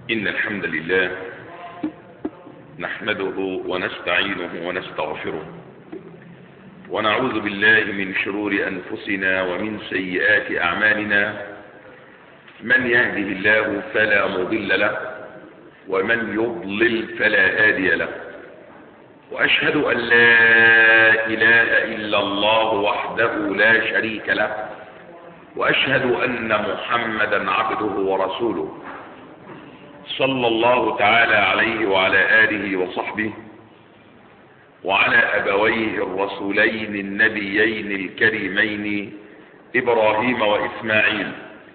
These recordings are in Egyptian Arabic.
إن الحمد لله نحمده ونستعينه ونستغفره ونعوذ بالله من شرور أنفسنا ومن سيئات أعمالنا من يهده الله فلا مضل له ومن يضلل فلا هادي له وأشهد أن لا إله إلا الله وحده لا شريك له وأشهد أن محمدا عبده ورسوله صلى الله تعالى عليه وعلى آله وصحبه وعلى أبويه الرسولين النبيين الكريمين إبراهيم وإسماعيل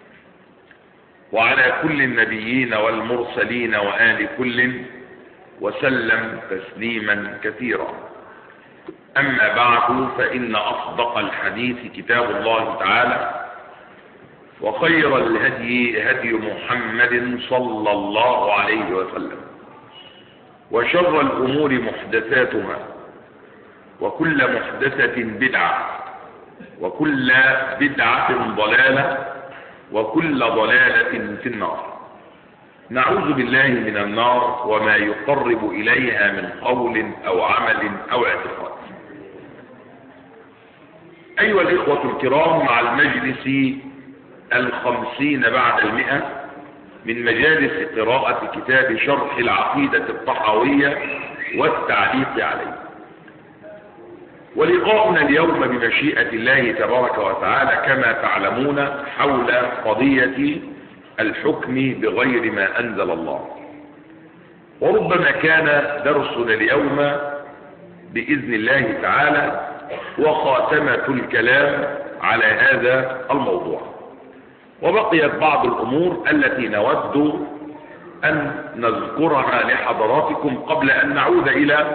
وعلى كل النبيين والمرسلين وآل كل وسلم تسليما كثيرا أما بعد فإن أصدق الحديث كتاب الله تعالى وخير الهدي هدي محمد صلى الله عليه وسلم وشر الأمور محدثاتها وكل محدثة بدعة وكل بدعة ضلالة وكل ضلالة في النار نعوذ بالله من النار وما يقرب إليها من قول أو عمل أو اعتقاد أيها الإخوة الكرام مع المجلس الخمسين بعد المئة من مجالس قراءة كتاب شرح العقيدة الطحاوية والتعليق عليه ولقاؤنا اليوم بمشيئة الله تبارك وتعالى كما تعلمون حول قضية الحكم بغير ما أنزل الله وربما كان درسنا اليوم بإذن الله تعالى وخاتمة الكلام على هذا الموضوع وبقيت بعض الأمور التي نود أن نذكرها لحضراتكم قبل أن نعود إلى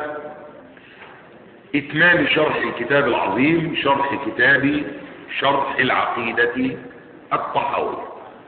إتمام شرح الكتاب العظيم شرح كتاب شرح العقيدة الطحاوية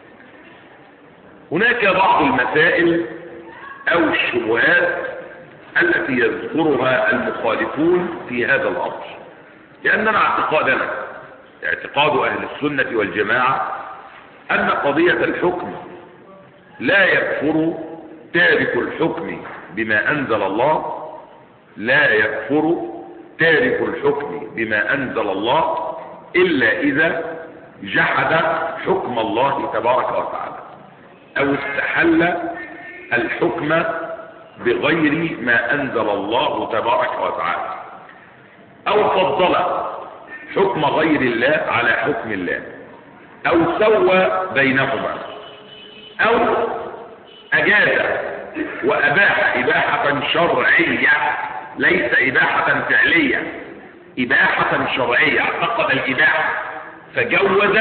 هناك بعض المسائل أو الشبهات التي يذكرها المخالفون في هذا الأمر لأننا اعتقادنا اعتقاد أهل السنة والجماعة أن قضية الحكم لا يكفر تارك الحكم بما أنزل الله لا يكفر تارك الحكم بما أنزل الله إلا إذا جحد حكم الله تبارك وتعالى أو استحل الحكم بغير ما أنزل الله تبارك وتعالى أو فضل حكم غير الله على حكم الله او سوى بينهما او اجاز واباح اباحة شرعية ليس اباحة فعلية اباحة شرعية اعتقد الاباحة فجوز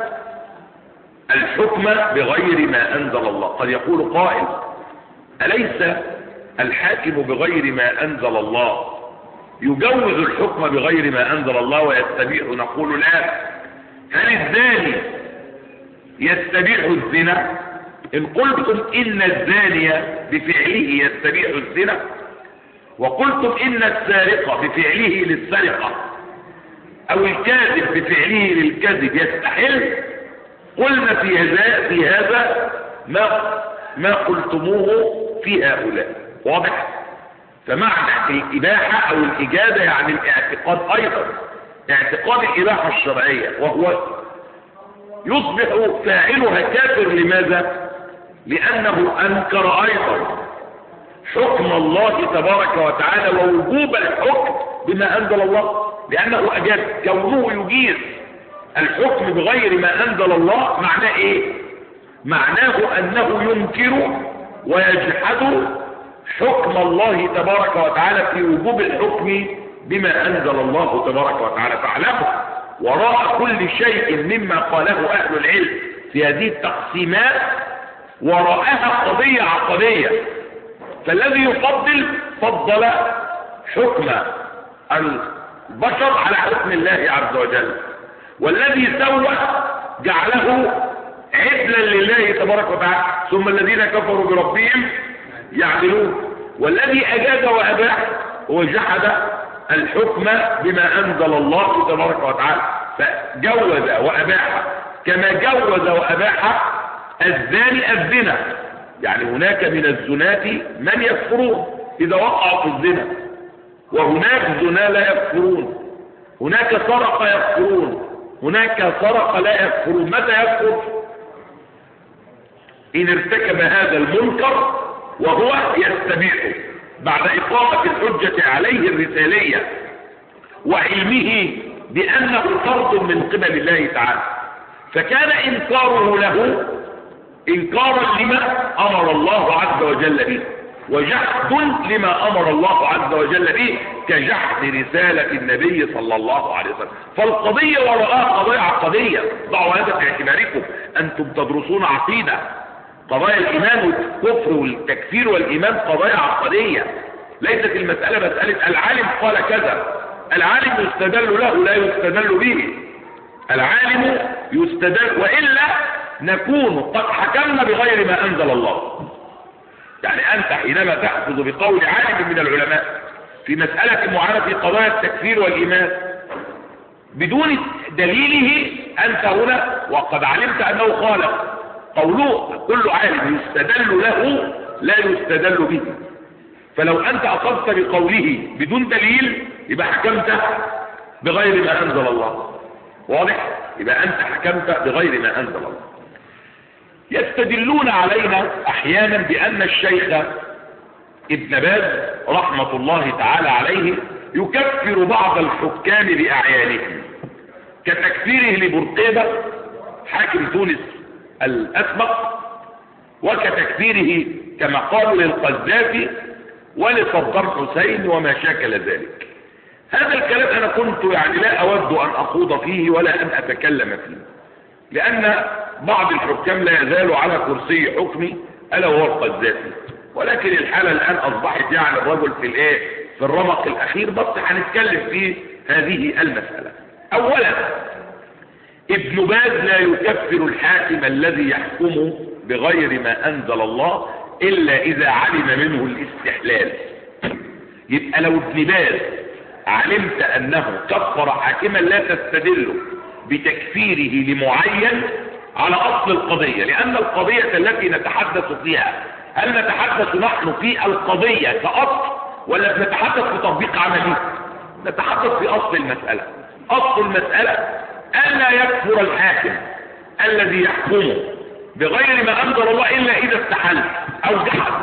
الحكم بغير ما انزل الله قد يقول قائل اليس الحاكم بغير ما انزل الله يجوز الحكم بغير ما انزل الله ويستبيح نقول لا هل الزاني يستبيح الزنا ان قلتم ان الزاني بفعله يستبيح الزنا وقلتم ان السارق بفعله للسرقة او الكاذب بفعله للكذب يستحل قلنا في هذا في هذا ما ما قلتموه في هؤلاء واضح فمعنى الاباحة او الاجازة يعني الاعتقاد ايضا اعتقاد الإباحة الشرعية وهو يصبح فاعلها كافر لماذا لأنه أنكر أيضا حكم الله تبارك وتعالى ووجوب الحكم بما أنزل الله لأنه أجاز كونه يجيز الحكم بغير ما أنزل الله معناه إيه معناه أنه ينكر ويجحد حكم الله تبارك وتعالى في وجوب الحكم بما أنزل الله تبارك وتعالى فاعلموا وراء كل شيء مما قاله أهل العلم في هذه التقسيمات وراءها قضية عقدية فالذي يفضل فضل حكم البشر على حكم الله عز وجل والذي سوى جعله عدلا لله تبارك وتعالى ثم الذين كفروا بربهم يعدلون والذي أجاز وأباح هو جحد الحكم بما أنزل الله تبارك وتعالى فجوز وأباح كما جوز وأباح الزاني الزنا يعني هناك من الزناة من يكفرون إذا وقعوا في الزنا وهناك زنا لا يكفرون هناك سرق يكفرون هناك سرق لا يكفرون متى يكفر إن ارتكب هذا المنكر وهو يستبيحه بعد إقامة الحجة عليه الرسالية وعلمه بأنه فرض من قبل الله تعالى فكان إنكاره له إنكارا لما أمر الله عز وجل به وجحد لما أمر الله عز وجل به كجحد رسالة النبي صلى الله عليه وسلم فالقضية وراءها قضايا عقدية ضعوا هذا في اعتباركم أنتم تدرسون عقيدة قضايا الإيمان والكفر والتكفير والإيمان قضايا عقدية ليست المسألة مسألة العالم قال كذا العالم يستدل له لا يستدل به العالم يستدل وإلا نكون قد حكمنا بغير ما أنزل الله يعني أنت حينما تأخذ بقول عالم من العلماء في مسألة معينة في قضايا التكفير والإيمان بدون دليله أنت هنا وقد علمت أنه خالق قوله كل عالم يستدل له لا يستدل به فلو أنت أخذت بقوله بدون دليل يبقى حكمت بغير ما أنزل الله واضح يبقى أنت حكمت بغير ما أنزل الله يستدلون علينا أحيانا بأن الشيخ ابن باز رحمة الله تعالى عليه يكفر بعض الحكام بأعيانهم كتكفيره لبرقيبة حاكم تونس الأسبق وكتكفيره كما قالوا للقذافي ولصدام حسين وما شاكل ذلك هذا الكلام أنا كنت يعني لا أود أن أخوض فيه ولا أن أتكلم فيه لأن بعض الحكام لا يزال على كرسي حكمي ألا وهو القذافي ولكن الحالة الآن أصبحت يعني الرجل في الإيه في الرمق الأخير بس هنتكلم في هذه المسألة أولا ابن باز لا يكفر الحاكم الذي يحكم بغير ما أنزل الله إلا إذا علم منه الاستحلال يبقى لو ابن باز علمت أنه كفر حاكما لا تستدل بتكفيره لمعين على أصل القضية لأن القضية التي نتحدث فيها هل نتحدث نحن في القضية كأصل ولا نتحدث في تطبيق عملي نتحدث في أصل المسألة أصل المسألة ألا يكفر الحاكم الذي يحكمه بغير ما أنزل الله إلا إذا استحل أو جحد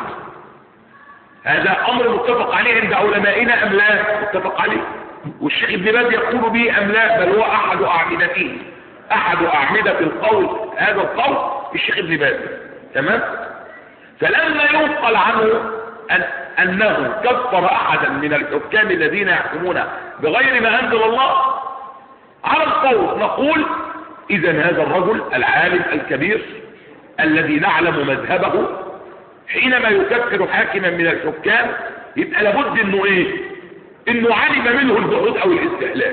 هذا أمر متفق عليه عند علمائنا أم لا متفق عليه والشيخ ابن باز يقول به أم لا بل هو أحد أعمدته أحد أعمدة القول هذا القول الشيخ ابن باز تمام فلما ينقل عنه أن أنه كفر أحدا من الحكام الذين يحكمون بغير ما أنزل الله على القول نقول إذا هذا الرجل العالم الكبير الذي نعلم مذهبه حينما يكفر حاكما من الحكام يبقى لابد انه ايه انه علم منه الجحود او الاستحلال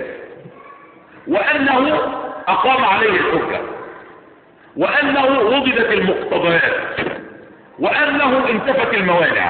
وانه اقام عليه الحجة وانه وجدت المقتضيات وانه انتفت الموانع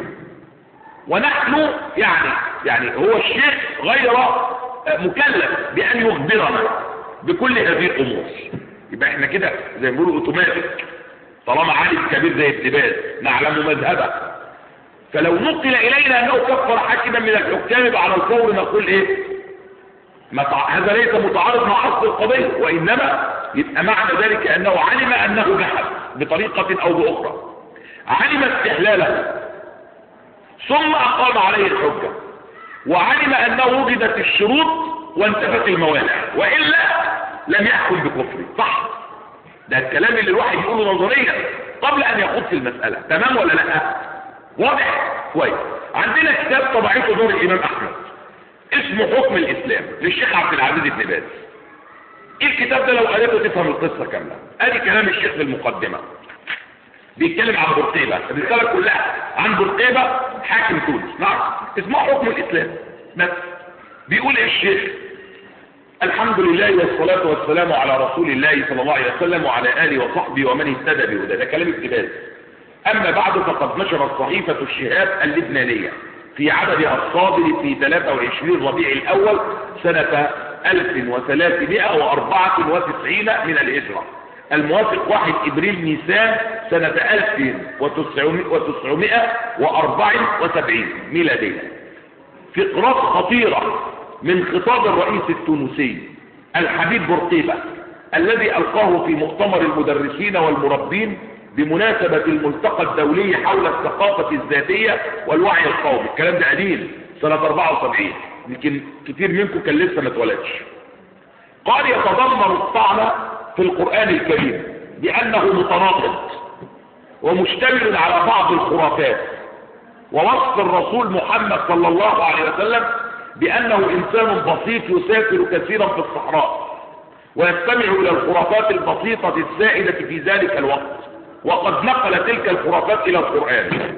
ونحن يعني يعني هو الشيخ غير مكلف بان يخبرنا بكل هذه الامور يبقى احنا كده زي ما بيقولوا اوتوماتيك طالما عالم كبير زي ابن باز نعلم مذهبه فلو نقل الينا انه كفر حاكما من الحكام يبقى على الفور نقول ايه متع... هذا ليس متعارض مع اصل القضيه وانما يبقى معنى ذلك انه علم انه جحد بطريقه او باخرى علم استحلاله ثم اقام عليه الحجه وعلم انه وجدت الشروط وانتفت الموانع والا لم يحكم بكفره صح ده الكلام اللي الواحد يقوله نظريا قبل ان يخوض في المساله تمام ولا لا واضح كويس عندنا كتاب طبعته دور الامام احمد اسمه حكم الاسلام للشيخ عبد العزيز بن باز ايه الكتاب ده لو قريته تفهم القصه كامله ادي كلام الشيخ في المقدمه بيتكلم عن برقيبه الرساله كلها عن برقيبه حاكم تونس نعم اسمه حكم الاسلام بس بيقول ايه الشيخ الحمد لله والصلاة والسلام على رسول الله صلى الله عليه وسلم وعلى آله وصحبه ومن اهتدى بهدى ده كلام ابتداز أما بعد فقد نشرت صحيفة الشهاب اللبنانية في عددها الصادر في 23 ربيع الأول سنة 1394 من الهجرة الموافق 1 إبريل نيسان سنة 1974 ميلادية فقرات خطيرة من خطاب الرئيس التونسي الحبيب بورقيبة الذي ألقاه في مؤتمر المدرسين والمربين بمناسبة الملتقى الدولي حول الثقافة الذاتية والوعي القومي الكلام ده قديم سنة 74 يمكن كتير منكم كان لسه ما اتولدش قال يتضمن الطعن في القرآن الكريم بأنه متناقض ومشتمل على بعض الخرافات ووصف الرسول محمد صلى الله عليه وسلم بأنه إنسان بسيط يسافر كثيرا في الصحراء ويستمع إلى الخرافات البسيطة السائدة في ذلك الوقت وقد نقل تلك الخرافات إلى القرآن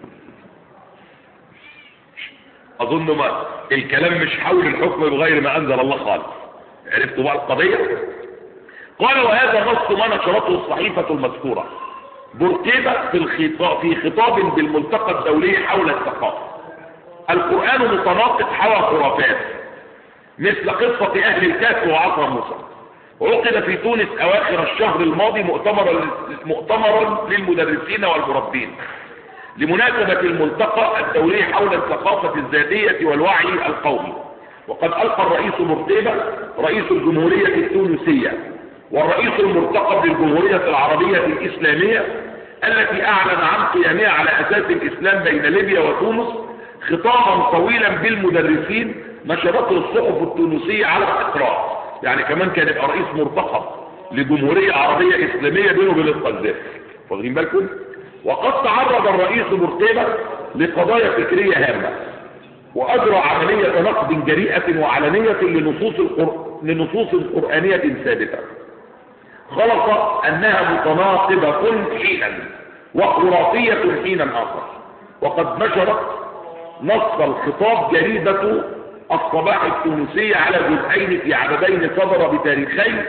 أظن ما الكلام مش حول الحكم بغير ما أنزل الله خالص عرفتوا بقى القضية قال وهذا نص ما نشرته الصحيفة المذكورة برقيبة في الخطاب في خطاب بالملتقى الدولي حول الثقافة القرآن متناقض حول خرافات مثل قصة أهل الكهف وعصر موسى عقد في تونس أواخر الشهر الماضي مؤتمرا مؤتمرا للمدرسين والمربين لمناسبة الملتقى الدولي حول الثقافة الذاتية والوعي القومي وقد ألقى الرئيس مرتبة رئيس الجمهورية التونسية والرئيس المرتقب للجمهورية العربية الإسلامية التي أعلن عن قيامها على أساس الإسلام بين ليبيا وتونس خطابا طويلا بالمدرسين نشرته الصحف التونسية على الإقرار يعني كمان كان يبقى رئيس مرتقب لجمهورية عربية إسلامية بينه وبين القذافي واخدين بالكم وقد تعرض الرئيس مرتبة لقضايا فكرية هامة وأجرى عملية نقد جريئة وعلنية لنصوص, القر... لنصوص قرآنية ثابتة خلص أنها متناقضة حينا وخرافية حينا آخر وقد نشرت نص الخطاب جريدة الصباح التونسية على جزئين في عددين صدر بتاريخين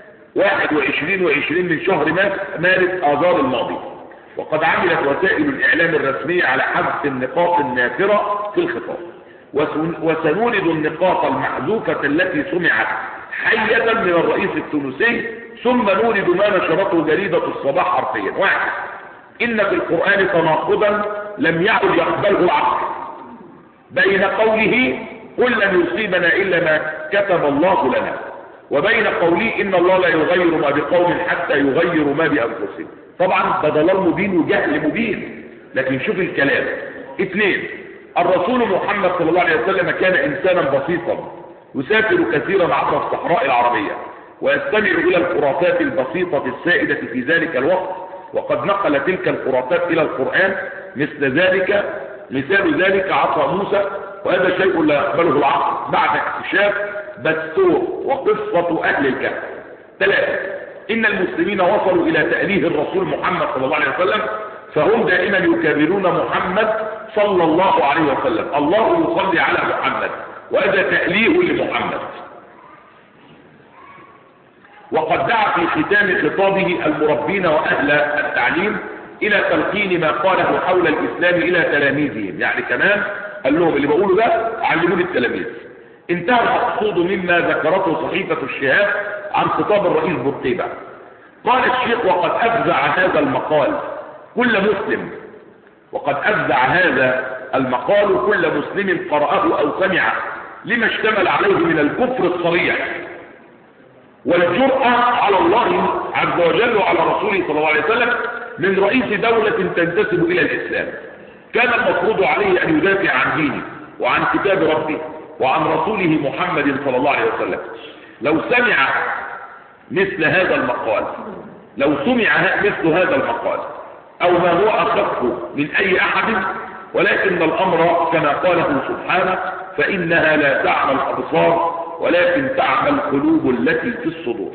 21 و20 من شهر مارس آذار الماضي وقد عملت وسائل الإعلام الرسمية على حذف النقاط النافرة في الخطاب وسنولد النقاط المحذوفة التي سمعت حية من الرئيس التونسي ثم نولد ما نشرته جريدة الصباح حرفيا واحد إن في القرآن تناقضا لم يعد يقبله العقل بين قوله قل لن يصيبنا إلا ما كتب الله لنا وبين قوله إن الله لا يغير ما بقوم حتى يغيروا ما بأنفسهم طبعا ده ضلال مبين وجهل مبين لكن شوف الكلام اثنين الرسول محمد صلى الله عليه وسلم كان إنسانا بسيطا يسافر كثيرا عبر الصحراء العربية ويستمع إلى الخرافات البسيطة السائدة في ذلك الوقت وقد نقل تلك الخرافات إلى القرآن مثل ذلك مثال ذلك عصا موسى وهذا شيء لا يقبله العقل بعد اكتشاف بستور وقصة أهل الكهف ثلاثة إن المسلمين وصلوا إلى تأليه الرسول محمد صلى الله عليه وسلم فهم دائما يكابرون محمد صلى الله عليه وسلم الله يصلي على محمد وهذا تأليه لمحمد وقد دعا في ختام خطابه المربين وأهل التعليم إلى تلقين ما قاله حول الإسلام إلى تلاميذهم يعني كمان قال لهم اللي بقوله ده علموه التلاميذ انتهى المقصود مما ذكرته صحيفة الشهاب عن خطاب الرئيس بورقيبة قال الشيخ وقد أفزع هذا المقال كل مسلم وقد أفزع هذا المقال كل مسلم قرأه أو سمعه لما اشتمل عليه من الكفر الصريح والجرأة على الله عز وجل وعلى رسوله صلى الله عليه وسلم من رئيس دولة تنتسب إلى الإسلام كان المفروض عليه أن يدافع عن دينه وعن كتاب ربه وعن رسوله محمد صلى الله عليه وسلم لو سمع مثل هذا المقال لو سمع مثل هذا المقال أو ما هو أخف من أي أحد ولكن الأمر كما قاله سبحانه فإنها لا تعمى الأبصار ولكن تعمى القلوب التي في الصدور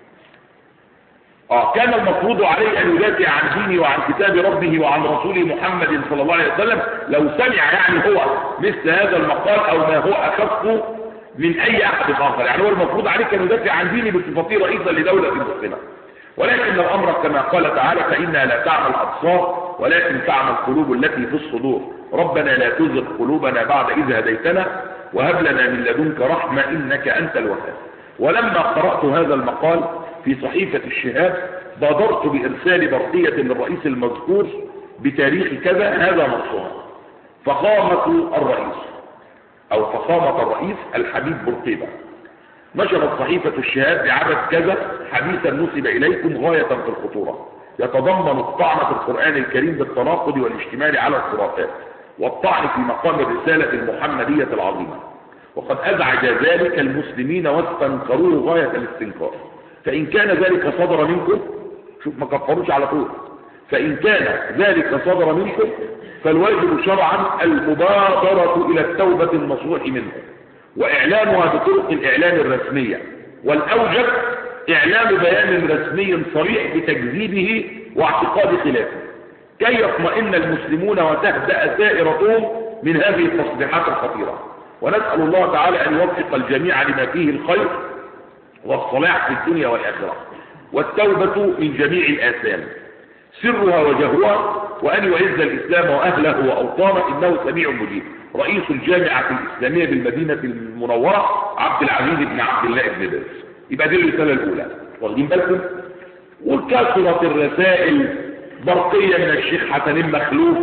آه كان المفروض عليه أن يدافع عن دينه وعن كتاب ربه وعن رسوله محمد صلى الله عليه وسلم لو سمع يعني هو مثل هذا المقال أو ما هو أخف من أي أحد آخر يعني هو المفروض عليه أن يدافع عن دينه بصفته رئيسا لدولة مسلمة ولكن الأمر كما قال تعالى فإنها لا تعمى الأبصار ولكن تعمى القلوب التي في الصدور ربنا لا تزغ قلوبنا بعد إذ هديتنا وهب لنا من لدنك رحمة إنك أنت الوهاب ولما قرأت هذا المقال في صحيفة الشهاب بادرت بإرسال برقية للرئيس المذكور بتاريخ كذا هذا نصها فخامة الرئيس أو فخامة الرئيس الحبيب برقيبة نشرت صحيفة الشهاد بعدد كذا حديثا نسب إليكم غاية في الخطورة يتضمن الطعن في القرآن الكريم بالتناقض والاشتمال على الخرافات والطعن في مقام الرسالة المحمدية العظيمة وقد أزعج ذلك المسلمين واستنكروه غاية الاستنكار فإن كان ذلك صدر منكم شوف ما كفروش على طول فإن كان ذلك صدر منكم فالواجب شرعا المبادرة إلى التوبة النصوح منه وإعلانها بطرق الإعلام الرسمية والأوجب إعلان بيان رسمي صريح بتكذيبه واعتقاد خلافه كي يطمئن المسلمون وتهدأ سائرتهم من هذه التصريحات الخطيرة ونسأل الله تعالى أن يوفق الجميع لما فيه الخير والصلاح في الدنيا والآخرة والتوبة من جميع الآثام سرها وجهرها وأن يعز الإسلام وأهله وأوطانه إنه سميع مجيب رئيس الجامعة الإسلامية بالمدينة المنورة عبد العزيز بن عبد الله بن باز يبقى دي الرسالة الأولى واخدين بالكم وكثرت الرسائل برقية من الشيخ حسن المخلوف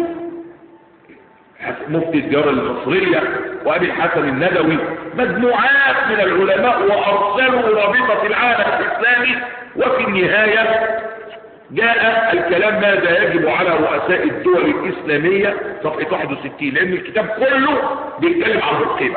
مفتي الديار المصرية وأبي الحسن الندوي مجموعات من العلماء وأرسلوا رابطة العالم الإسلامي وفي النهاية جاء الكلام ماذا يجب على رؤساء الدول الإسلامية صفحة 61 لأن الكتاب كله بيتكلم عن القيمة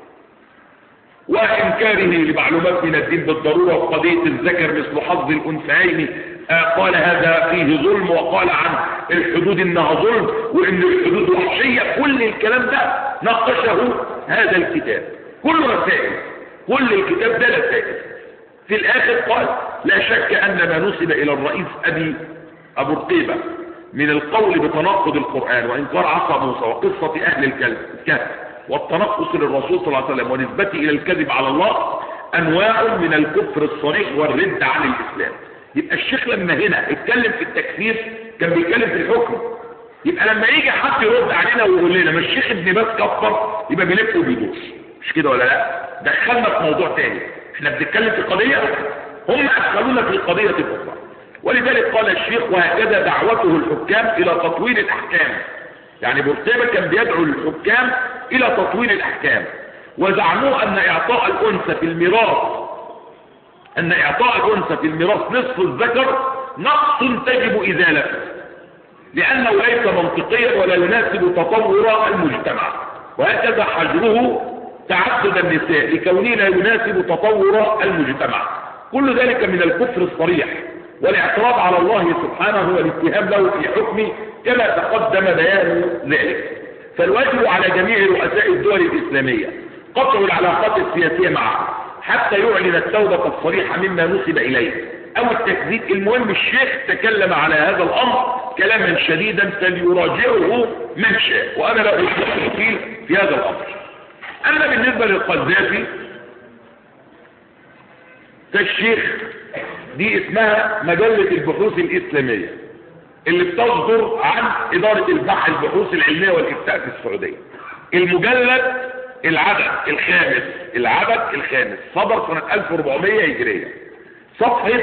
وإنكاره لمعلومات من الدين بالضرورة وقضية الذكر مثل حظ الأنثيين آه قال هذا فيه ظلم وقال عن الحدود إنها ظلم وإن الحدود وحشية كل الكلام ده ناقشه هذا الكتاب كل رسائل كل الكتاب ده رسائل في الآخر قال لا شك أن ما نسب إلى الرئيس أبي أبو رقيبة من القول بتناقض القرآن وإنكار عصا موسى وقصة أهل الكهف والتنقص للرسول صلى الله عليه وسلم ونسبته إلى الكذب على الله أنواع من الكفر الصريح والرد عن الإسلام يبقى الشيخ لما هنا اتكلم في التكفير كان بيتكلم في الحكم يبقى لما يجي حد يرد علينا ويقول لنا ما الشيخ ابن باز كفر يبقى بيلف وبيدوس مش كده ولا لا دخلنا في موضوع تاني احنا بنتكلم في قضية هم ادخلونا في القضية الاخرى ولذلك قال الشيخ وهكذا دعوته الحكام الى تطويل الاحكام يعني برتابة كان بيدعو الحكام الى تطويل الاحكام وزعموا ان اعطاء الانثى في الميراث ان اعطاء الانثى في الميراث نصف الذكر نقص تجب ازالته لانه ليس منطقيا ولا يناسب تطور المجتمع وهكذا حجره تعدد النساء لكونه لا يناسب تطور المجتمع كل ذلك من الكفر الصريح والاعتراض على الله سبحانه والاتهام له في حكمه كما تقدم بيان ذلك فالواجب على جميع رؤساء الدول الإسلامية قطع العلاقات السياسية معه حتى يعلن التوبة الصريحة مما نسب إليه أو التكذيب المهم الشيخ تكلم على هذا الأمر كلاما شديدا فليراجعه من شاء وأنا لا أريد التفصيل في هذا الأمر أما بالنسبة للقذافي فالشيخ دي اسمها مجلة البحوث الإسلامية اللي بتصدر عن إدارة البحث البحوث العلمية والإفتاء في السعودية المجلد العدد الخامس العدد الخامس صدر سنة 1400 هجرية صفحة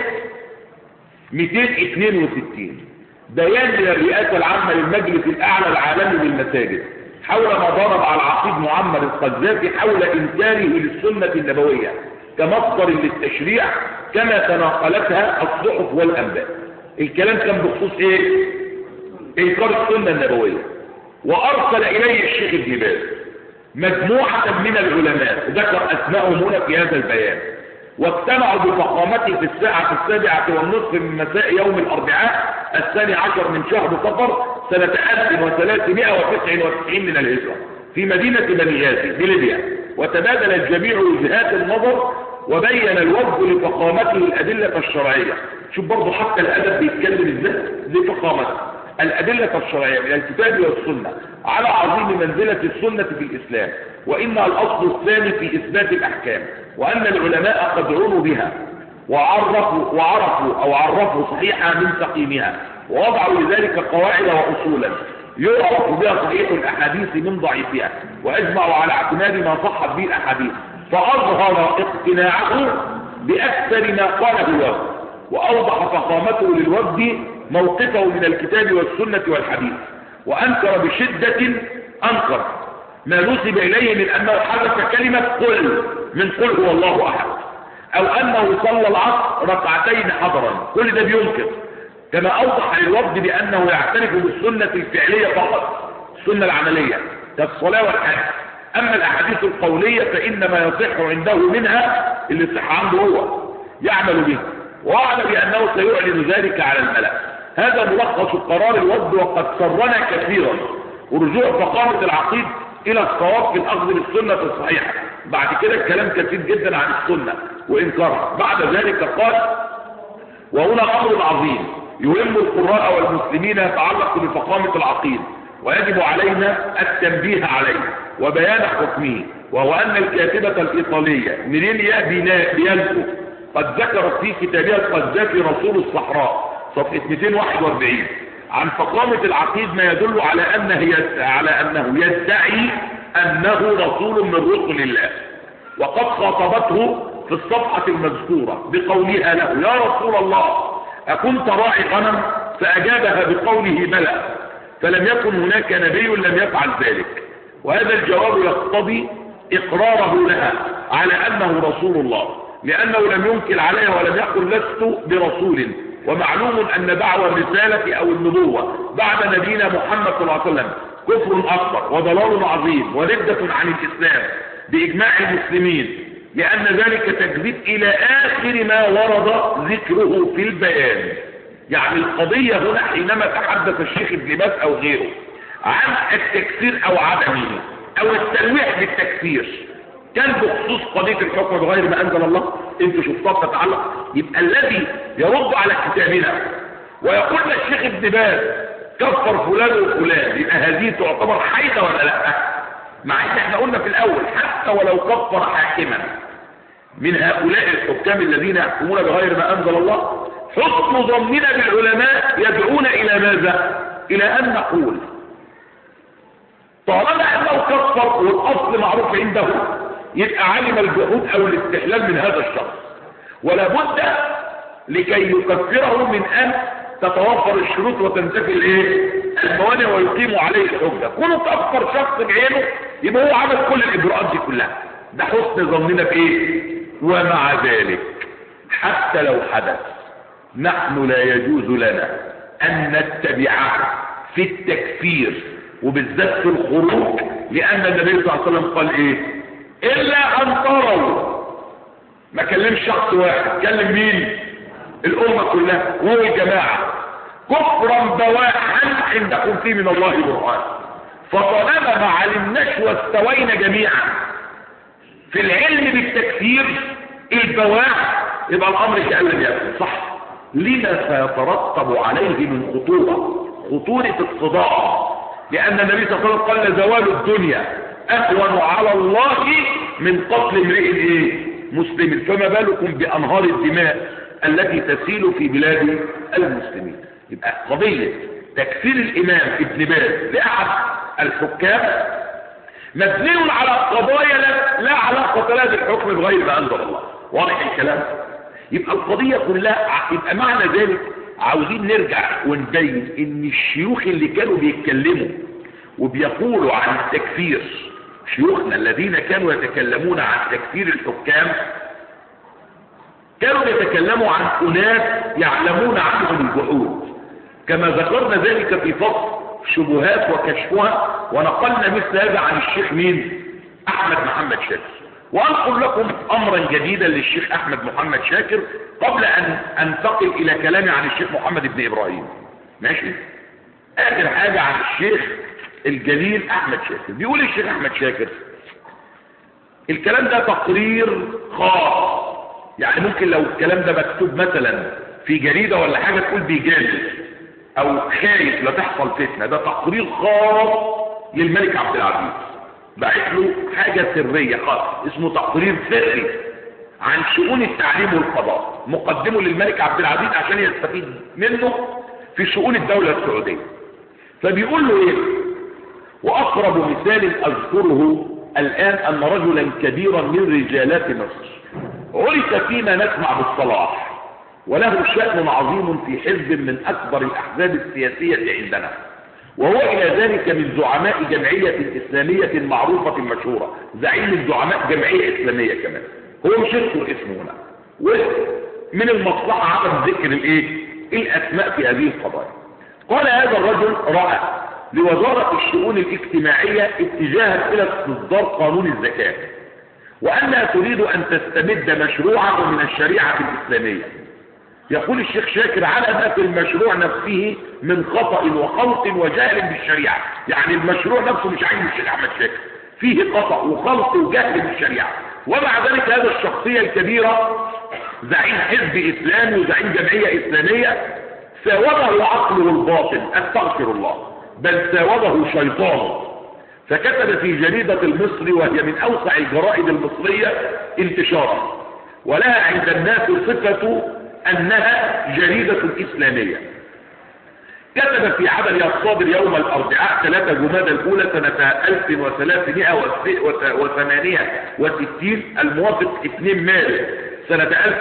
262 بيان من الرئاسة العامة للمجلس الأعلى العالمي للمساجد حول ما ضرب على العقيد معمر القذافي حول إنكاره للسنة النبوية كمصدر للتشريع كما تناقلتها الصحف والأنباء الكلام كان بخصوص ايه انكار السنة النبوية وارسل اليه الشيخ ابن باز مجموعة من العلماء ذكر اسمائهم هنا في هذا البيان واجتمعوا بفخامته في الساعة السابعة والنصف من مساء يوم الاربعاء الثاني عشر من شهر صفر سنة 1399 من الهجرة في مدينة بني غازي بليبيا وتبادل الجميع وجهات النظر وبين الوفد لفخامته الأدلة الشرعية شوف برضه حتى الأدب بيتكلم ازاي زي فخامته الأدلة الشرعية من الكتاب والسنة على عظيم منزلة السنة في الإسلام وإنها الأصل الثاني في إثبات الأحكام وأن العلماء قد عنوا بها وعرفوا, وعرفوا أو عرفوا صحيحها من سقيمها ووضعوا لذلك قواعد وأصولا يعرف بها صحيح الأحاديث من ضعيفها وأجمعوا على اعتماد ما صحت به الأحاديث فأظهر اقتناعه بأكثر ما قاله الوفد وأوضح فخامته للوفد موقفه من الكتاب والسنة والحديث وأنكر بشدة أنكر ما نسب إليه من أنه حدث كلمة قل من قل هو الله أحد أو أنه صلى العصر ركعتين حضرا كل ده بينكر كما أوضح للوفد بأنه يعترف بالسنة الفعلية فقط السنة العملية كالصلاة والحج أما الأحاديث القولية فإنما يصح عنده منها اللي صح عنده هو يعمل به وأعلم بأنه سيعلن ذلك على الملأ هذا ملخص قرار الوفد وقد سرنا كثيرا ورجوع فقامة العقيد إلى الصواب في الأخذ بالسنة الصحيحة بعد كده الكلام كثير جدا عن السنة وإنكارها بعد ذلك قال وهنا أمر عظيم يهم القراء والمسلمين يتعلق بفقامة العقيد ويجب علينا التنبيه عليه وبيان حكمه وهو أن الكاتبة الإيطالية ميريليا بيالكو قد ذكرت في كتابها القذافي رسول الصحراء صفحة 241 عن فقامة العقيد ما يدل على أنه على أنه يدعي أنه رسول من رسل الله وقد خاطبته في الصفحة المذكورة بقولها له يا رسول الله أكنت راعي غنم فأجابها بقوله بلى فلم يكن هناك نبي لم يفعل ذلك وهذا الجواب يقتضي إقراره لها على أنه رسول الله لأنه لم ينكر عليها ولم يقل لست برسول ومعلوم أن دعوى الرسالة أو النبوة بعد نبينا محمد صلى الله عليه وسلم كفر أكبر وضلال عظيم وردة عن الإسلام بإجماع المسلمين لأن ذلك تكذيب إلى آخر ما ورد ذكره في البيان يعني القضية هنا حينما تحدث الشيخ ابن باز أو غيره عن التكفير أو عدمه أو التلويح بالتكفير كان بخصوص قضية الحكم بغير ما أنزل الله انتوا شفتوها تتعلق يبقى الذي يرد على كتابنا ويقول الشيخ ابن باز كفر فلان وفلان يبقى هذه تعتبر حيدة ولا لا مع ان احنا قلنا في الاول حتى ولو كفر حاكما من هؤلاء الحكام الذين يحكمون بغير ما انزل الله حسن ظننا بالعلماء يدعونا الى ماذا الى ان نقول طالما انه كفر والاصل معروف عنده يبقى علم الجحود او الاستحلال من هذا الشخص ولا بد لكي يكفره من ان تتوفر الشروط وتنتفي الايه الموانع ويقيم عليه الحجه كونه كفر شخص بعينه يبقى هو عمل كل الاجراءات دي كلها ده حسن ظننا بايه ومع ذلك حتى لو حدث نحن لا يجوز لنا ان نتبعه في التكفير وبالذات في الخروج لان النبي صلى الله عليه وسلم قال ايه الا ان تروا ما كلمش شخص واحد كلم مين الامه كلها وهو الجماعه كفرا بواحا عندكم فيه من الله برهان فطالما ما علمناش واستوينا جميعا في العلم بالتكفير البواح يبقى الامر كأن لم يكن صح لما سيترتب عليه من خطوره خطوره الصداع لان النبي صلى الله عليه وسلم قال زوال الدنيا اهون على الله من قتل امرئ ايه مسلم فما بالكم بانهار الدماء التي تسيل في بلاد المسلمين يبقى قضية تكفير الامام ابن باز لاحد الحكام مبني على قضايا لا, لا علاقة لها بالحكم بغير ما انزل الله واضح الكلام يبقى القضية كلها يبقى معنى ذلك عاوزين نرجع ونبين ان الشيوخ اللي كانوا بيتكلموا وبيقولوا عن التكفير شيوخنا الذين كانوا يتكلمون عن تكفير الحكام كانوا يتكلموا عن أناس يعلمون عنهم الجحود كما ذكرنا ذلك في فصل شبهات وكشفها ونقلنا مثل هذا عن الشيخ مين أحمد محمد شاكر وأنقل لكم أمرا جديدا للشيخ أحمد محمد شاكر قبل أن أنتقل إلى كلامي عن الشيخ محمد بن إبراهيم ماشي آخر حاجة عن الشيخ الجليل أحمد شاكر بيقول الشيخ أحمد شاكر الكلام ده تقرير خاص يعني ممكن لو الكلام ده مكتوب مثلا في جريدة ولا حاجة تقول بيجادل او خايف لا تحصل فتنة ده تقرير خاص للملك عبد العزيز بعت له حاجة سرية خاص اسمه تقرير سري عن شؤون التعليم والقضاء مقدمه للملك عبد العزيز عشان يستفيد منه في شؤون الدولة السعودية فبيقول له ايه واقرب مثال اذكره الان ان رجلا كبيرا من رجالات مصر عرف فيما نسمع بالصلاح وله شأن عظيم في حزب من أكبر الأحزاب السياسية عندنا وهو إلى ذلك من زعماء جمعية إسلامية معروفة مشهورة زعيم من زعماء جمعية إسلامية كمان هو مش يذكر اسمه هنا ومن المصلحة عدم ذكر الايه الأسماء في هذه القضايا قال هذا الرجل رأى لوزارة الشؤون الاجتماعية اتجاها إلى استصدار قانون الزكاة وأنها تريد أن تستمد مشروعه من الشريعة الإسلامية يقول الشيخ شاكر على ما في المشروع نفسه من خطأ وخلط وجهل بالشريعة يعني المشروع نفسه مش عين الشيخ أحمد شاكر فيه خطأ وخلط وجهل بالشريعة ومع ذلك هذا الشخصية الكبيرة زعيم حزب إسلامي وزعيم جمعية إسلامية ساوده عقله الباطل استغفر الله بل ساوده شيطانه فكتب في جريدة المصري وهي من أوسع الجرائد المصرية انتشارا ولها عند الناس صفة أنها جريدة إسلامية كتب في عمل الصادر يوم الأربعاء 3 جماد الأولى سنة 1368 الموافق 2 مارس سنة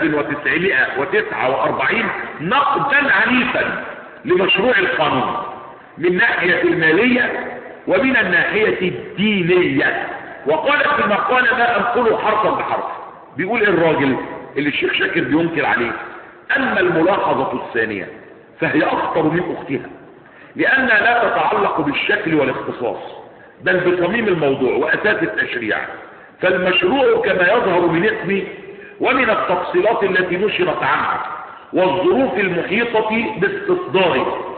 1949 نقدا عنيفا لمشروع القانون من ناحية المالية ومن الناحية الدينية وقال في مقال ما أنقله حرفا بحرف بيقول الراجل اللي الشيخ شاكر بينكر عليه أما الملاحظة الثانية فهي أخطر من أختها لأنها لا تتعلق بالشكل والاختصاص بل بصميم الموضوع وأساس التشريع فالمشروع كما يظهر من اسمه ومن التفصيلات التي نشرت عنها والظروف المحيطة باستصداره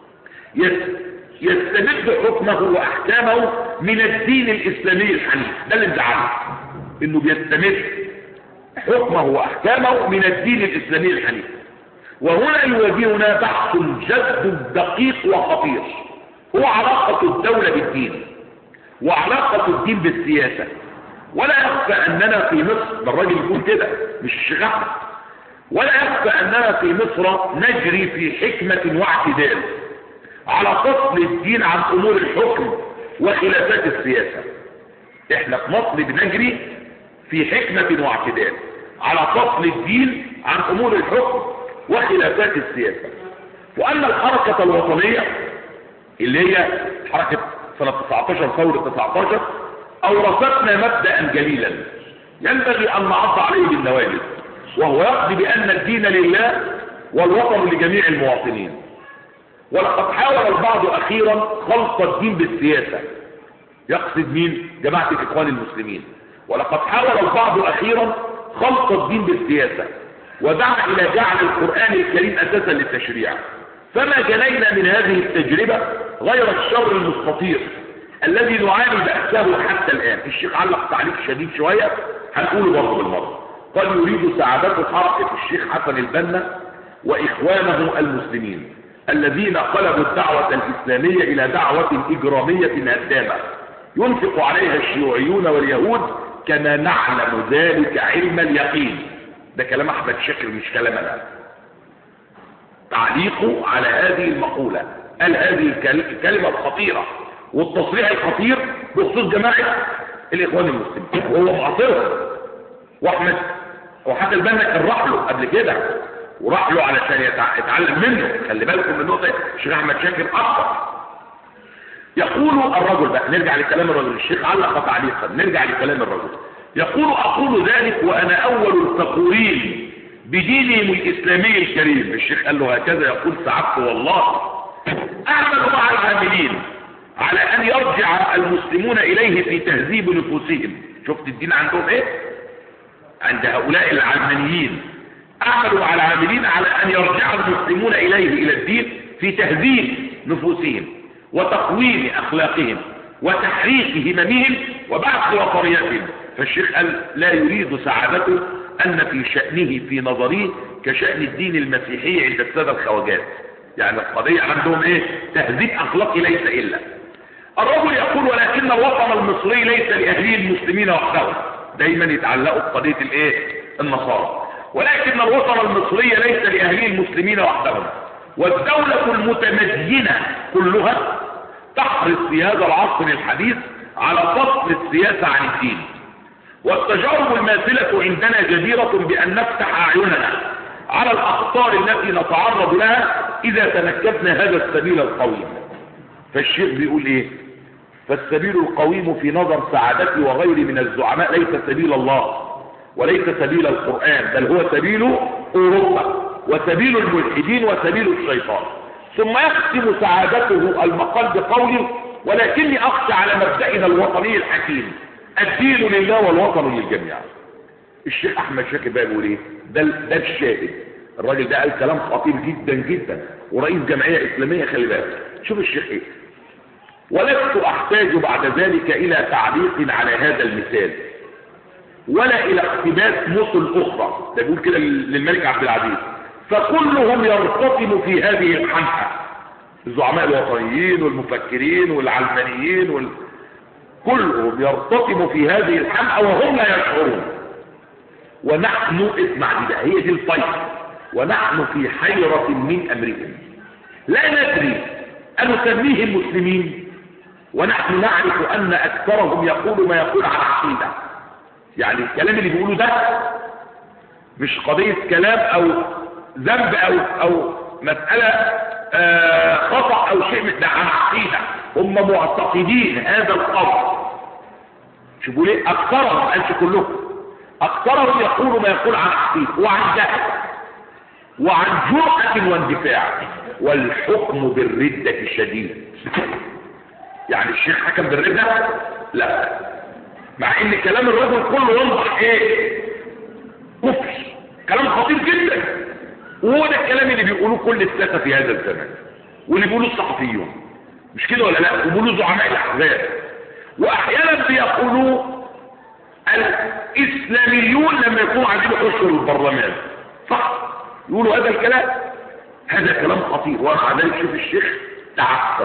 يستمد حكمه وأحكامه من الدين الإسلامي الحنيف ده اللي مزعله إنه بيستمد حكمه وأحكامه من الدين الإسلامي الحنيف وهنا يواجهنا بحث جد دقيق وخطير هو علاقة الدولة بالدين وعلاقة الدين بالسياسة ولا يخفى أننا في مصر ده الراجل يقول كده مش الشيخ أحمد ولا يخفى أننا في مصر نجري في حكمة واعتدال على فصل الدين عن أمور الحكم وخلافات السياسة احنا في مصر بنجري في حكمة واعتدال على فصل الدين عن أمور الحكم وخلافات السياسة وأن الحركة الوطنية اللي هي حركة سنة 19 ثورة 19 أورثتنا مبدأ جليلا ينبغي أن نعض عليه بالنواجذ وهو يقضي بأن الدين لله والوطن لجميع المواطنين ولقد حاول البعض أخيرا خلط الدين بالسياسة يقصد مين؟ جماعة الإخوان المسلمين ولقد حاول البعض أخيرا خلط الدين بالسياسة ودعا إلى جعل القرآن الكريم أساسا للتشريع فما جنينا من هذه التجربة غير الشر المستطير الذي نعاني بأسه حتى الآن الشيخ علق تعليق شديد شوية هنقوله برضه بالمرة قال يريد سعادته حركة الشيخ حسن البنا وإخوانه المسلمين الذين قلبوا الدعوة الإسلامية إلى دعوة إجرامية هدامة ينفق عليها الشيوعيون واليهود كما نعلم ذلك علم اليقين ده كلام أحمد شاكر مش كلام أنا تعليقه على هذه المقولة قال هذه الكلمة الخطيرة والتصريح الخطير بخصوص جماعة الإخوان المسلمين وهو معاصرهم وأحمد وحتى البنا كان راح له قبل كده وراح له علشان يتعلم منه خلي بالكم من نقطة الشيخ أحمد شاكر أكثر يقول الرجل بقى نرجع لكلام الرجل الشيخ علق تعليقا نرجع لكلام الرجل يقول أقول ذلك وأنا أول الفخورين بدينهم الإسلامي الكريم الشيخ قال له هكذا يقول سعدت والله أعمل مع العاملين على أن يرجع المسلمون إليه في تهذيب نفوسهم شفت الدين عندهم إيه عند هؤلاء العلمانيين أعمل مع العاملين على أن يرجع المسلمون إليه إلى الدين في تهذيب نفوسهم وتقويم أخلاقهم وتحريك هممهم وبعث وطرياتهم فالشيخ قال لا يريد سعادته أن في شأنه في نظريه كشأن الدين المسيحي عند السادة الخواجات يعني القضية عندهم ايه تهذيب أخلاقي ليس إلا الرجل يقول ولكن الوطن المصري ليس لأهلي المسلمين وحدهم دايما يتعلقوا بقضية الايه النصارى ولكن الوطن المصري ليس لأهلي المسلمين وحدهم والدولة المتمدينة كلها تحرص في هذا العصر الحديث على فصل السياسة عن الدين والتجارب الماثلة عندنا جديرة بأن نفتح أعيننا على الأخطار التي نتعرض لها إذا تنكبنا هذا السبيل القويم فالشيخ بيقول إيه فالسبيل القويم في نظر سعادتي وغيري من الزعماء ليس سبيل الله وليس سبيل القرآن بل هو سبيل أوروبا وسبيل الملحدين وسبيل الشيطان ثم يختم سعادته المقال بقوله ولكني أخشى على مبدأنا الوطني الحكيم الدين لله والوطن للجميع الشيخ أحمد شاكر بقى يقول إيه ده, ده الشاهد الراجل ده قال كلام خطير جدا جدا ورئيس جمعية إسلامية خلي بالك شوف الشيخ إيه ولست أحتاج بعد ذلك إلى تعليق على هذا المثال ولا إلى اقتباس مثل أخرى ده بيقول كده للملك عبد العزيز فكلهم يرتطم في هذه الحنحة الزعماء الوطنيين والمفكرين والعلمانيين وال... كلهم يرتطم في هذه الحنحة وهم لا يشعرون ونحن اسمع دي بقى هي دي الفيصل ونحن في حيرة من أمرهم لا ندري أنسميهم مسلمين ونحن نعرف أن أكثرهم يقول ما يقول عن عقيدة يعني الكلام اللي بيقوله ده مش قضية كلام أو ذنب أو, أو مسألة آه خطأ أو شيء من ده عن عقيدة هم معتقدين هذا القول شوفوا ليه أكثرهم قالش كلهم أكثرهم يقول ما يقول عن عقيدة وعن جهل وعن جرأة واندفاع والحكم بالردة شديد يعني الشيخ حكم بالردة لا مع ان كلام الرجل كله يوضح ايه كفر كلام خطير جدا وهو ده الكلام اللي بيقولوه كل الساسة في هذا الزمان واللي بيقولوه الصحفيون مش كده ولا لا وبيقولوا زعماء الاحزاب واحيانا بيقولوا الاسلاميون لما يكونوا عايزين يخشوا البرلمان صح يقولوا هذا الكلام هذا كلام خطير ومع ذلك شوف الشيخ تعفف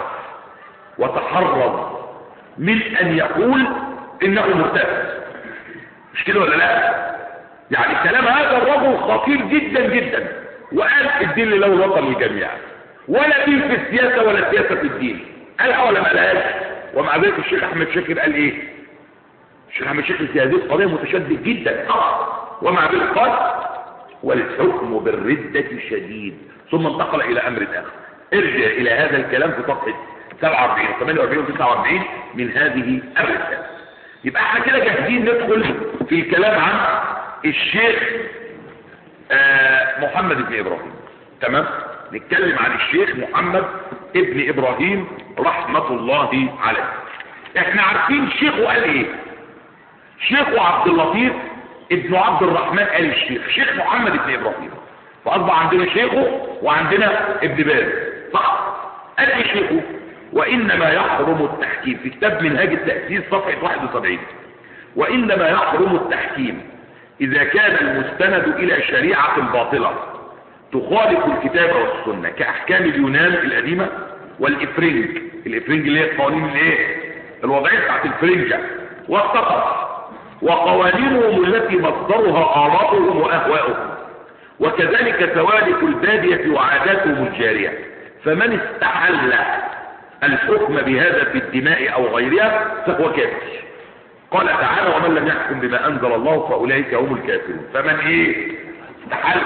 وتحرر من ان يقول انه مرتد مش كده ولا لا يعني كلام هذا الرجل خطير جدا جدا وقال الدين لله الوطن للجميع ولا دين في السياسة ولا سياسة في الدين قالها ولا ما قالهاش ومع ذلك الشيخ احمد شاكر قال ايه الشيخ احمد شاكر في هذه القضية متشدد جدا ومع ذلك قال والحكم بالردة شديد ثم انتقل الى امر اخر ارجع الى هذا الكلام في صفحة 47 48 و 49 من هذه الرسالة يبقى احنا كده جاهزين ندخل في الكلام عن الشيخ آه محمد بن ابراهيم تمام نتكلم عن الشيخ محمد ابن ابراهيم رحمة الله عليه احنا عارفين شيخه قال ايه شيخه عبد اللطيف ابن عبد الرحمن قال الشيخ شيخ محمد بن ابراهيم فاصبح عندنا شيخه وعندنا ابن باز صح قال ايه شيخه وإنما يحرم التحكيم في كتاب منهاج التأسيس صفحة 71 وإنما يحرم التحكيم إذا كان المستند إلى شريعة باطلة تخالف الكتاب والسنة كأحكام اليونان القديمة والإفرنج الإفرنج اللي هي القوانين الايه الوضعية بتاعت الفرنجة والسقط وقوانينهم التي مصدرها آراءهم وأهواؤهم وكذلك سوالف البادية وعاداتهم الجارية فمن استحل الحكم بهذا في الدماء او غيرها فهو كافر قال تعالى ومن لم يحكم بما انزل الله فاولئك هم الكافرون فمن ايه استحل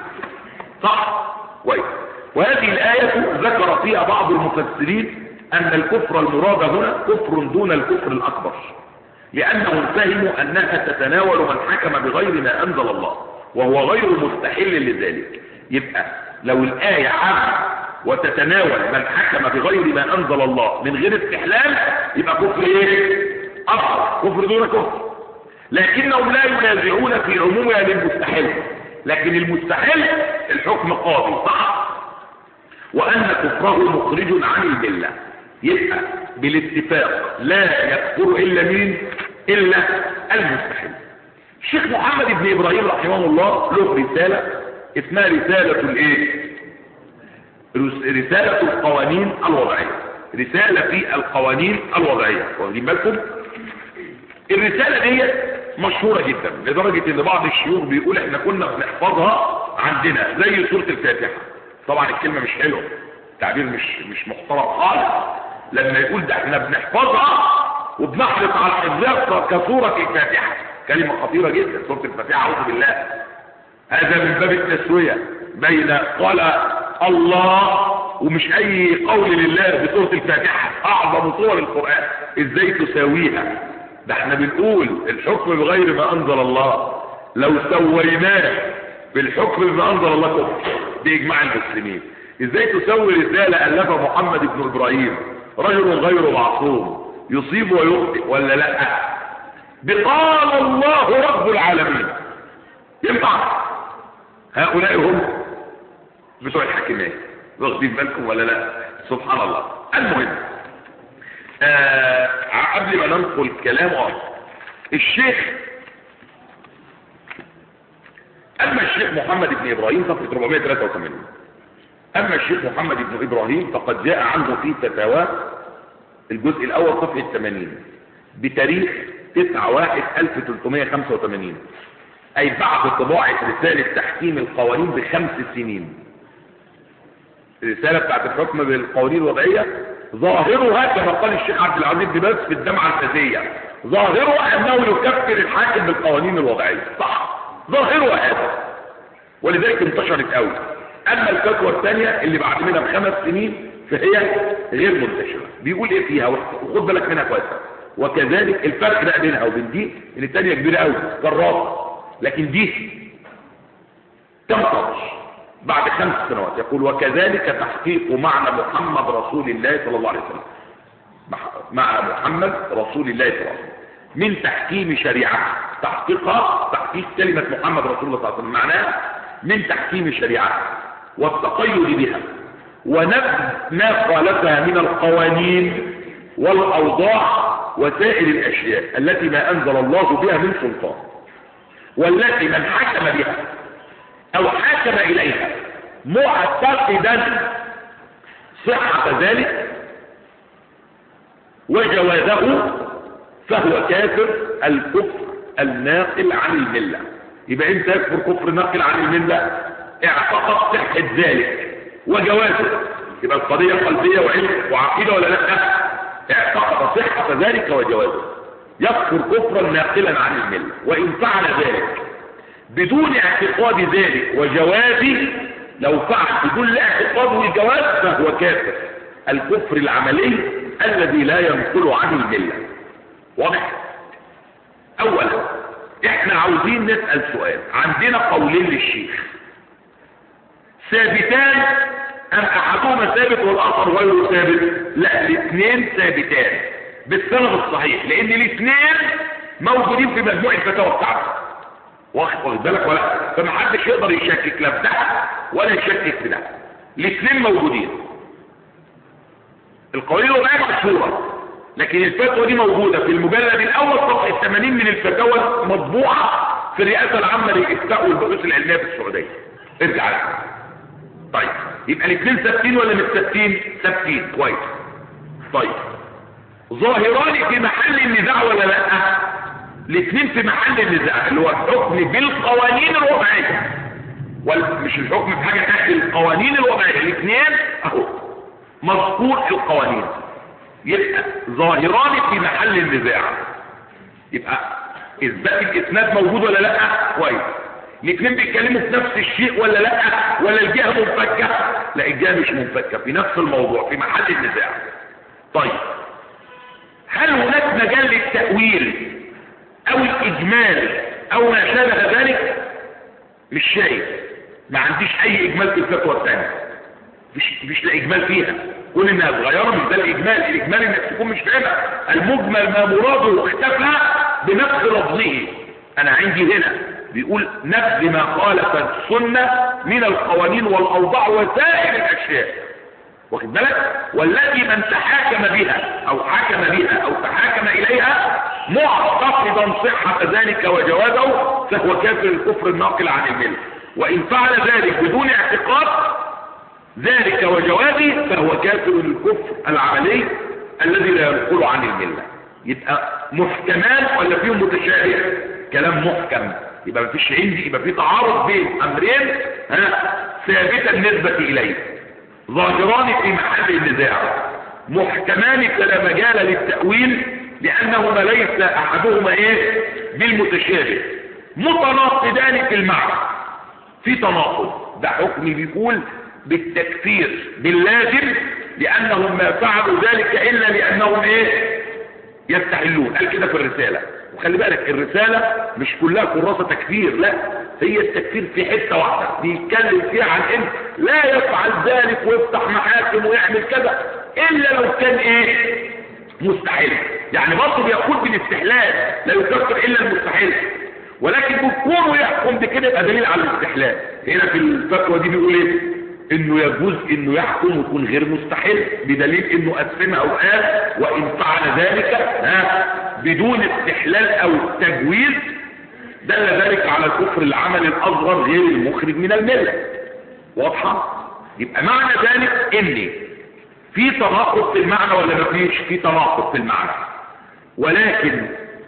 صح كويس وهذه الآية ذكر فيها بعض المفسرين أن الكفر المراد هنا كفر دون الكفر الأكبر لأنهم فهموا أنها تتناول من حكم بغير ما أنزل الله وهو غير مستحل لذلك يبقى لو الآية عامة وتتناول من حكم بغير ما أنزل الله من غير استحلال يبقى كفر ايه أصغر كفر دون كفر لكنهم لا ينازعون في عمومها للمستحل لكن المستحل الحكم قاضي صح وأن كفره مخرج عن الملة يبقى بالاتفاق لا يكفر إلا مين إلا المستحل الشيخ محمد بن إبراهيم رحمه الله له رسالة اسمها رسالة الايه رسالة القوانين الوضعية رسالة في القوانين الوضعية واخدين بالكم الرسالة دي مشهورة جدا لدرجة ان بعض الشيوخ بيقول احنا كنا بنحفظها عندنا زي سورة الفاتحة طبعا الكلمة مش حلوة التعبير مش مش محترم خالص لما يقول ده احنا بنحفظها وبنحرص على حفظها كسورة الفاتحة كلمة خطيرة جدا سورة الفاتحة اعوذ بالله هذا من باب التسوية بين قال الله ومش اي قول لله بسورة الفاتحة اعظم صور القرآن ازاي تساويها ده احنا بنقول الحكم بغير ما انزل الله لو سويناه بالحكم بما انزل الله كفر باجماع المسلمين ازاي تسوي رسالة الفها محمد بن ابراهيم رجل غير معصوم يصيب ويخطئ ولا لا بقال الله رب العالمين ينفع هؤلاء هم بتوع الحكمات واخدين بالكم ولا لا سبحان الله المهم آه قبل ما ننقل كلام الشيخ اما الشيخ محمد بن ابراهيم صفحه 483 اما الشيخ محمد بن ابراهيم فقد جاء عنه في فتاوى الجزء الاول صفحه 80 بتاريخ 9 1 1385 اي بعد طباعه رساله تحكيم القوانين بخمس سنين الرساله بتاعت الحكم بالقوانين الوضعيه ظاهرها كما قال الشيخ عبد العزيز بن باز في الجامعه الفاسيه ظاهرها انه يكفر الحاكم بالقوانين الوضعيه صح ظاهرها هذا ولذلك انتشرت قوي اما الفتوى الثانيه اللي بعد منها بخمس سنين فهي غير منتشره بيقول ايه فيها وخد بالك منها كويس وكذلك الفرق بقى بينها وبين دي ان الثانيه كبيره قوي كالرابع لكن دي تنقض بعد خمس سنوات يقول وكذلك تحقيق معنى محمد رسول الله صلى الله عليه وسلم مع محمد رسول الله صلى الله عليه وسلم من تحكيم شريعته تحقيقها تحقيق كلمة محمد رسول الله صلى الله عليه وسلم معناها من تحكيم شريعته والتقيد بها ونبذ ما خالفها من القوانين والأوضاع وسائر الأشياء التي ما أنزل الله بها من سلطان والتي من حكم بها أو حكم إليها معتقدا صحة ذلك وجوازه فهو كافر الكفر الناقل عن الملة يبقى انت يكفر كفر ناقل عن الملة اعتقد صحة ذلك وجوازه يبقى القضية قلبية وعلم وعقيدة ولا لا اعتقد صحة ذلك وجوازه يكفر كفرا ناقلا عن الملة وإن فعل ذلك بدون اعتقاد ذلك وجوازه لو فعل بدون الاعتقاد والجواز فهو كافر الكفر العملي الذي لا ينقل عن المله واضح اولا احنا عاوزين نسأل سؤال عندنا قولين للشيخ ثابتان ام احدهما ثابت والاخر غير ثابت لا الاثنين ثابتان بالسند الصحيح لان الاثنين موجودين في مجموع الفتاوى بتاعته واخد بالك ولا فما حدش يقدر يشكك لا في ده ولا يشكك في ده الاثنين موجودين القوانين الوضعيه مشهوره لكن الفتوى دي موجودة في المجلد الاول صفحة 80 من الفتاوى مطبوعة في الرئاسة العامة للإفتاء والبحوث العلمية في السعودية ارجع لها طيب يبقى الاثنين ثابتين ولا مش ثابتين ثابتين كويس طيب ظاهران في محل النزاع ولا لا الاثنين في محل النزاع اللي هو الحكم بالقوانين الوضعية مش الحكم في حاجة تحت القوانين الوضعية الاثنين اهو مذكور في القوانين يبقى ظاهران في محل النزاع يبقى اثبات الاسناد موجود ولا لا كويس الاثنين بيتكلموا في نفس الشيء ولا لا ولا الجهه منفكه لا الجهه مش منفكه في نفس الموضوع في محل النزاع طيب هل هناك مجال للتاويل او الاجمال او ما شابه ذلك مش شايف ما عنديش اي اجمال في الفتوى الثانيه مش مش لا اجمال فيها كل انها صغيره مش ده الاجمال الاجمال انك تكون مش فاهمها المجمل ما مراده اختفى بنفس لفظه انا عندي هنا بيقول نفذ ما خالف السنه من القوانين والاوضاع وسائر الاشياء واخد بالك والتي من تحاكم بها او حكم بها او تحاكم اليها معتقدا صحه ذلك وجوازه فهو كافر الكفر الناقل عن المله وان فعل ذلك بدون اعتقاد ذلك وجوابه فهو كافر الكفر العملي الذي لا ينقل عن الملة يبقى محكمان ولا فيهم متشابه كلام محكم يبقى مفيش عندي يبقى في تعارض بين امرين ها ثابتا النسبة اليه ظاهران في محل النزاع محكمان فلا مجال للتأويل لانهما ليس احدهما ايه بالمتشابه متناقضان في المعنى في تناقض ده حكم بيقول بالتكفير باللازم لانهم ما فعلوا ذلك الا لانهم ايه يستحلون قال كده في الرسالة وخلي بالك الرسالة مش كلها كراسة تكفير لا هي التكفير في حتة واحدة بيتكلم فيها عن ان لا يفعل ذلك ويفتح محاكم ويعمل كذا الا لو كان ايه مستحيل يعني برضه بيقول بالاستحلال لا يكفر الا المستحيل ولكن بكونه يحكم بكده يبقى دليل على الاستحلال هنا في الفتوى دي بيقول ايه انه يجوز انه يحكم ويكون غير مستحيل بدليل انه قسمها او قال وان فعل ذلك ها بدون استحلال او تجويز دل ذلك على كفر العمل الاصغر غير المخرج من المله واضحه يبقى معنى ذلك ان في تناقض في المعنى ولا ما فيش في تناقض في المعنى ولكن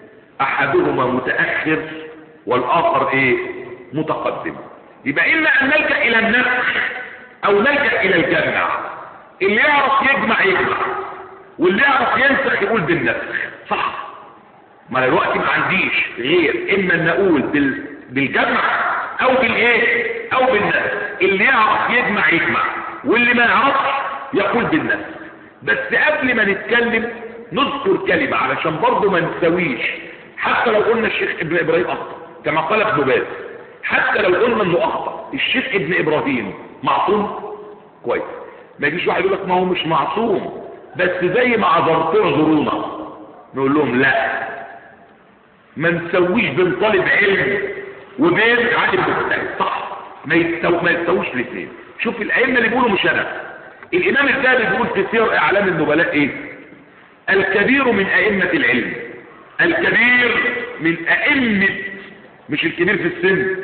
احدهما متاخر والاخر ايه متقدم يبقى اما ان نلجا الى النسخ او نلجا الى الجمع اللي يعرف يجمع يجمع واللي يعرف ينسخ يقول بالنسخ صح ما انا دلوقتي ما عنديش غير اما ان اقول بال... بالجمع او بالايه او بالنسخ اللي يعرف يجمع يجمع واللي ما يعرفش يقول بالنسخ بس قبل ما نتكلم نذكر كلمة علشان برضه ما نسويش حتى لو قلنا الشيخ ابن ابراهيم اخطأ كما قال ابن باز حتى لو قلنا انه اخطأ الشيخ ابن ابراهيم معصوم كويس ما يجيش واحد يقول لك ما هو مش معصوم بس زي ما عذرتوه اعذرونا نقول لهم لا ما نسويش بين طالب علم وبين عالم مجتهد صح ما يتسو... ما يتسووش الاثنين شوف الائمه اللي بيقولوا مش انا الامام الذهبي بيقول في سير اعلام النبلاء ايه الكبير من ائمه العلم الكبير من ائمه مش الكبير في السن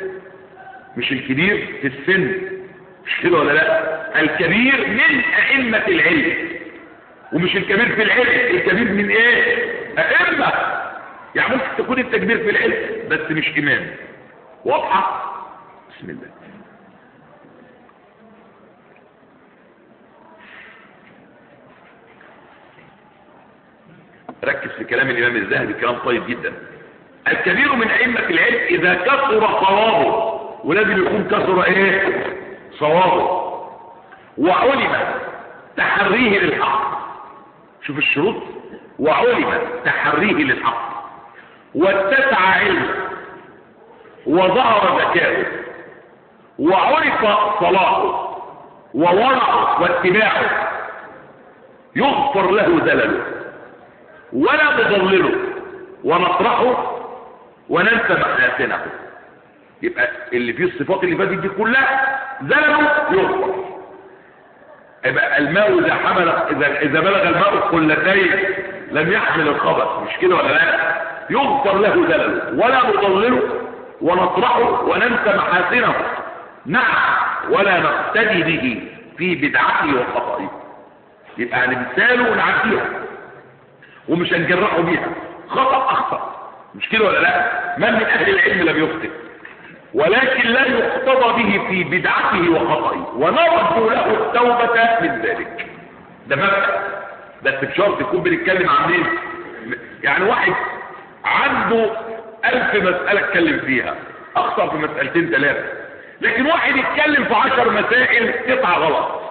مش الكبير في السن مش كده ولا لا الكبير من ائمه العلم ومش الكبير في العلم الكبير من ايه ائمه يعني ممكن تكون انت كبير في العلم بس مش امام واضحه بسم الله ركز في كلام الامام الذهبي كلام طيب جدا الكبير من ائمه العلم اذا كثر صوابه ولازم يكون كثر ايه صوابه وعلم تحريه للحق شوف الشروط وعلم تحريه للحق واتسع علمه وظهر ذكاؤه وعرف صلاحه وورعه واتباعه يغفر له زلله ولا نضلله ونطرحه وننسى محاسنه يبقى اللي فيه الصفات اللي فاتت دي كلها زلله يغفر يبقى الماء اذا حمل اذا اذا بلغ الماء قلتين لم يحمل الخبث مش كده ولا لا يغفر له زلله ولا نضلله ونطرحه وننسى محاسنه نعم ولا نقتدي به في بدعته وخطئه يبقى هنمثاله ونعديها ومش هنجرحه بيها خطأ أخطأ مش كده ولا لا من من أهل العلم لم يخطئ ولكن لا يقتضى به في بدعته وخطئه ونرجو له التوبة من ذلك ده مبدأ بس بشرط يكون بنتكلم عن مين يعني واحد عنده ألف مسألة اتكلم فيها أخطأ في مسألتين ثلاثة لكن واحد يتكلم في عشر مسائل قطعة غلط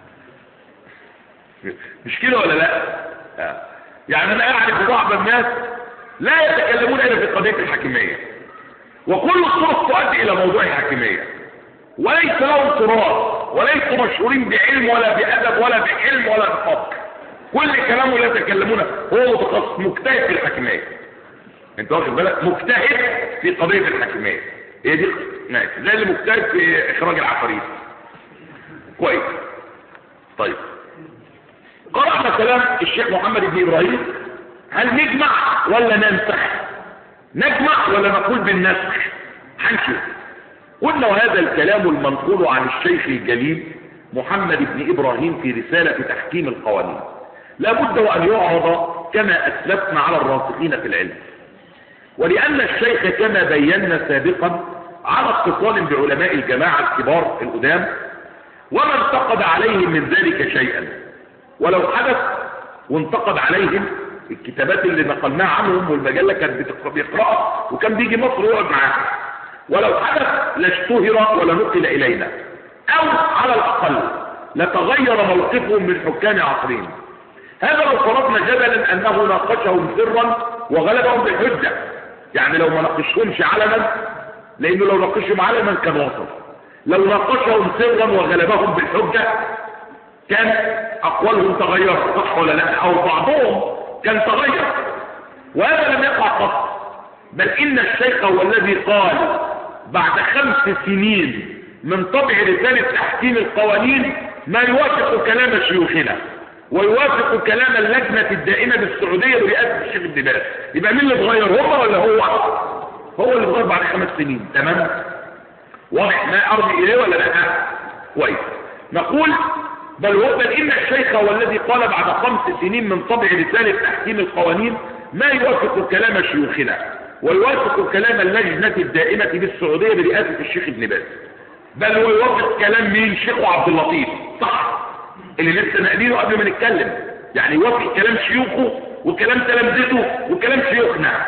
مش كده ولا لا آه. يعني انا اعرف بعض الناس لا يتكلمون الا في قضيه الحاكميه وكل الطرق تؤدي الى موضوع الحاكميه وليس لهم تراث وليسوا مشهورين بعلم ولا بادب ولا بحلم ولا بفضل كل كلامه لا يتكلمون هو متخصص مجتهد في الحاكميه انت واخد بالك مجتهد في قضيه الحاكميه هي دي ماشي زي اللي مجتهد في اخراج العفاريت كويس طيب قرأنا كلام الشيخ محمد بن إبراهيم هل نجمع ولا ننسخ نجمع ولا نقول بالنسخ هنشوف قلنا وهذا الكلام المنقول عن الشيخ الجليل محمد بن إبراهيم في رسالة تحكيم القوانين لابد وأن يعرض كما أسلفنا على الراسخين في العلم ولأن الشيخ كما بينا سابقا على اتصال بعلماء الجماعة الكبار القدام وما انتقد عليهم من ذلك شيئا ولو حدث وانتقد عليهم الكتابات اللي نقلناها عنهم والمجلة كانت بيقرأها وكان بيجي مصر ويقعد معاها ولو حدث لاشتهر ولنقل إلينا أو على الأقل لتغير موقفهم من حكام عصرهم هذا لو فرضنا جدلا أنه ناقشهم سرا وغلبهم بالحجة يعني لو ما ناقشهمش علنا لأنه لو ناقشهم علنا كان وصل لو ناقشهم سرا وغلبهم بالحجة كان أقوالهم تغيرت صح ولا لا أو بعضهم كان تغير وهذا لم يقع قط بل إن الشيخ هو الذي قال بعد خمس سنين من طبع رسالة تحكيم القوانين ما يوافق كلام شيوخنا ويوافق كلام اللجنة الدائمة بالسعودية برئاسة الشيخ ابن باز يبقى مين اللي اتغير هم ولا هو هو اللي اتغير بعد خمس سنين تمام واضح ما ارجع اليه ولا لا كويس نقول بل هو بل ان الشيخ هو الذي قال بعد خمس سنين من طبع رسالة تحكيم القوانين ما يوافق كلام شيوخنا ويوافق كلام اللجنة الدائمة بالسعودية برئاسة الشيخ ابن باز بل هو يوافق كلام مين شيخه عبد اللطيف صح اللي لسه نقلينه قبل ما نتكلم يعني يوافق كلام شيوخه وكلام تلامذته وكلام شيوخنا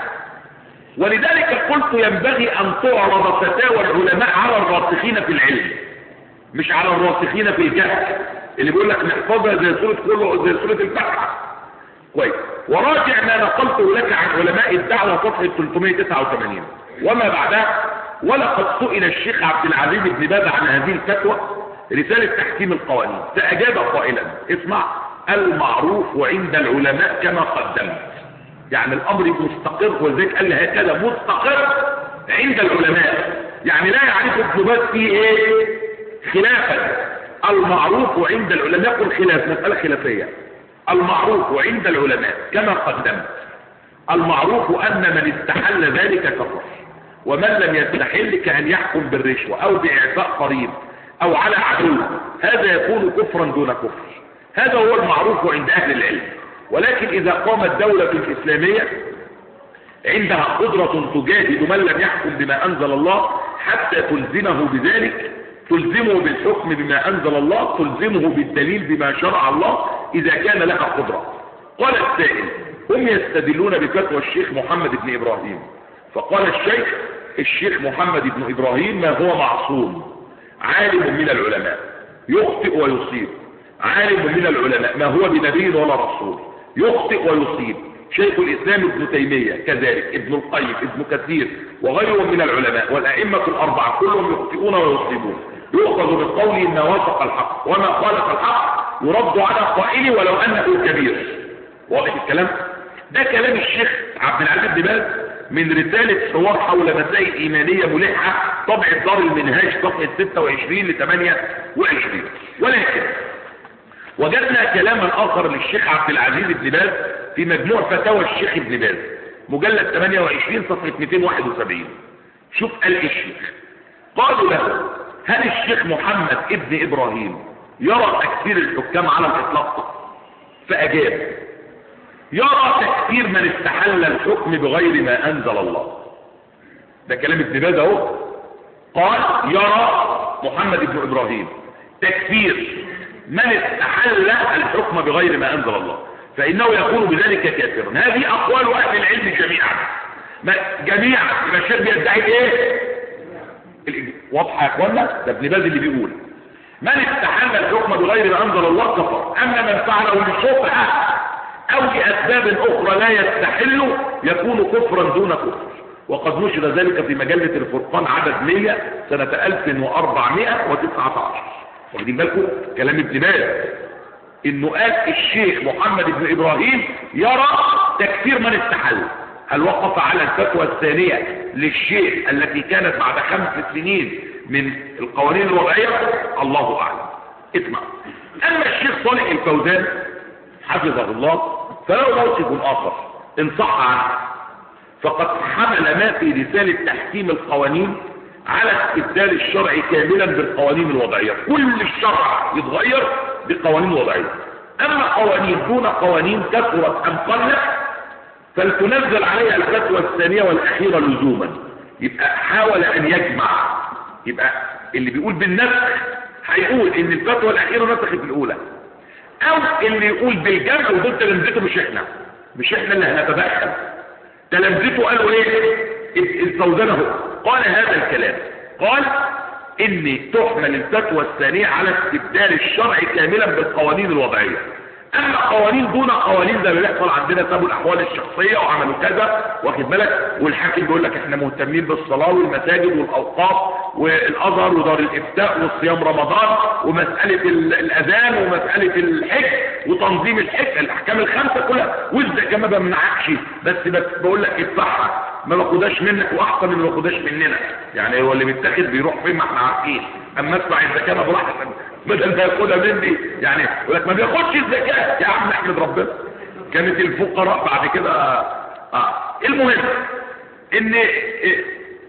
ولذلك قلت ينبغي ان تعرض فتاوى العلماء على الراسخين في العلم مش على الراسخين في الجهل اللي بيقول لك نحفظها زي سوره كله زي سوره الفتح كويس وراجع ما نقلته لك عن علماء الدعوه صفحه 389 وما بعدها ولقد سئل الشيخ عبد العزيز بن باز عن هذه الفتوى رسالة تحكيم القوانين فأجاب قائلا اسمع المعروف عند العلماء كما قدمت يعني الأمر مستقر ولذلك قال لي هكذا مستقر عند العلماء يعني لا يعرف ابن باز فيه ايه خلافا المعروف عند العلماء يقول خلاف مسألة خلافية المعروف عند العلماء كما قدمت المعروف أن من استحل ذلك كفر ومن لم يستحل كأن يحكم بالرشوة أو بإعفاء قريب أو على عدو هذا يكون كفرا دون كفر هذا هو المعروف عند أهل العلم ولكن إذا قامت دولة إسلامية عندها قدرة تجاهد من لم يحكم بما أنزل الله حتى تلزمه بذلك تلزمه بالحكم بما أنزل الله تلزمه بالدليل بما شرع الله إذا كان لها قدرة قال السائل هم يستدلون بفتوى الشيخ محمد بن إبراهيم فقال الشيخ الشيخ محمد بن إبراهيم ما هو معصوم عالم من العلماء يخطئ ويصيب عالم من العلماء ما هو بنبي ولا رسول يخطئ ويصيب شيخ الإسلام ابن تيمية كذلك ابن القيم ابن كثير وغيرهم من العلماء والأئمة الأربعة كلهم يخطئون ويصيبون يؤخذ من قوله ما وافق الحق وما خالف الحق يرد على قائله ولو أنه كبير واضح الكلام ده كلام الشيخ عبد العزيز بن باز من رسالة حوار حول مسائل إيمانية ملحة طبع دار المنهاج صفحة 26 ل 28 ولكن وجدنا كلاما آخر للشيخ عبد العزيز بن باز في مجموع فتاوى الشيخ ابن باز مجلد 28 صفحة 271 شوف قال إيه الشيخ قالوا له هل الشيخ محمد ابن إبراهيم يرى تكفير الحكام على الإطلاق فأجاب يرى تكفير من استحل الحكم بغير ما أنزل الله ده كلام ابن باز اهو قال يرى محمد بن إبراهيم تكفير من استحل الحكم بغير ما أنزل الله فإنه يكون بذلك كافرا هذه أقوال أهل العلم جميعا ما جميعا يبقى الشيخ بيدعي ايه واضحه يا اخوانا ده ابن باز اللي بيقول من استحل الحكم بغير ما انزل الله كفر اما من فعله بشبهه او لاسباب اخرى لا يستحل يكون كفرا دون كفر وقد نشر ذلك في مجلة الفرقان عدد 100 سنة 1419 واخدين بالكم كلام ابن باز انه قال الشيخ محمد بن ابراهيم يرى تكفير من استحل هل وقف على الفتوى الثانية للشيخ التي كانت بعد خمس سنين من القوانين الوضعية الله اعلم اسمع اما الشيخ صالح الفوزان حفظه الله فله موقف اخر ان صح عنه فقد حمل ما في رسالة تحكيم القوانين على استبدال الشرع كاملا بالقوانين الوضعية كل الشرع يتغير بقوانين وضعية اما قوانين دون قوانين كثرت ام قلت فلتنزل عليها الفتوى الثانية والاخيرة لزوما يبقى حاول ان يجمع يبقى اللي بيقول بالنسخ هيقول ان الفتوى الاخيرة نسخت الاولى او اللي يقول بالجمع ودول تلمذته مش احنا مش احنا اللي هنتدخل تلمذته قالوا ايه الفوزان اهو قال هذا الكلام قال ان تحمل الفتوى الثانية على استبدال الشرع كاملا بالقوانين الوضعية اما قوانين دون قوانين زي ما بيحصل عندنا سابوا الاحوال الشخصية وعملوا كذا واخد بالك والحاكم بيقول لك احنا مهتمين بالصلاة والمساجد والاوقاف والازهر ودار الافتاء والصيام رمضان ومسألة ال- الاذان ومسألة الحج وتنظيم الحج الاحكام الخمسة كلها والزكاة ما بمنعكش بس بس بقول لك ادفعها ما باخدهاش منك واحسن من ما باخدهاش مننا يعني هو اللي بيتاخد بيروح فين ما احنا عارفين اما ادفع الزكاه انا براحتي بدل ما ياخدها مني يعني يقول لك ما بياخدش الزكاه يا عم احمد ربنا كانت الفقراء بعد كده اه المهم ان إيه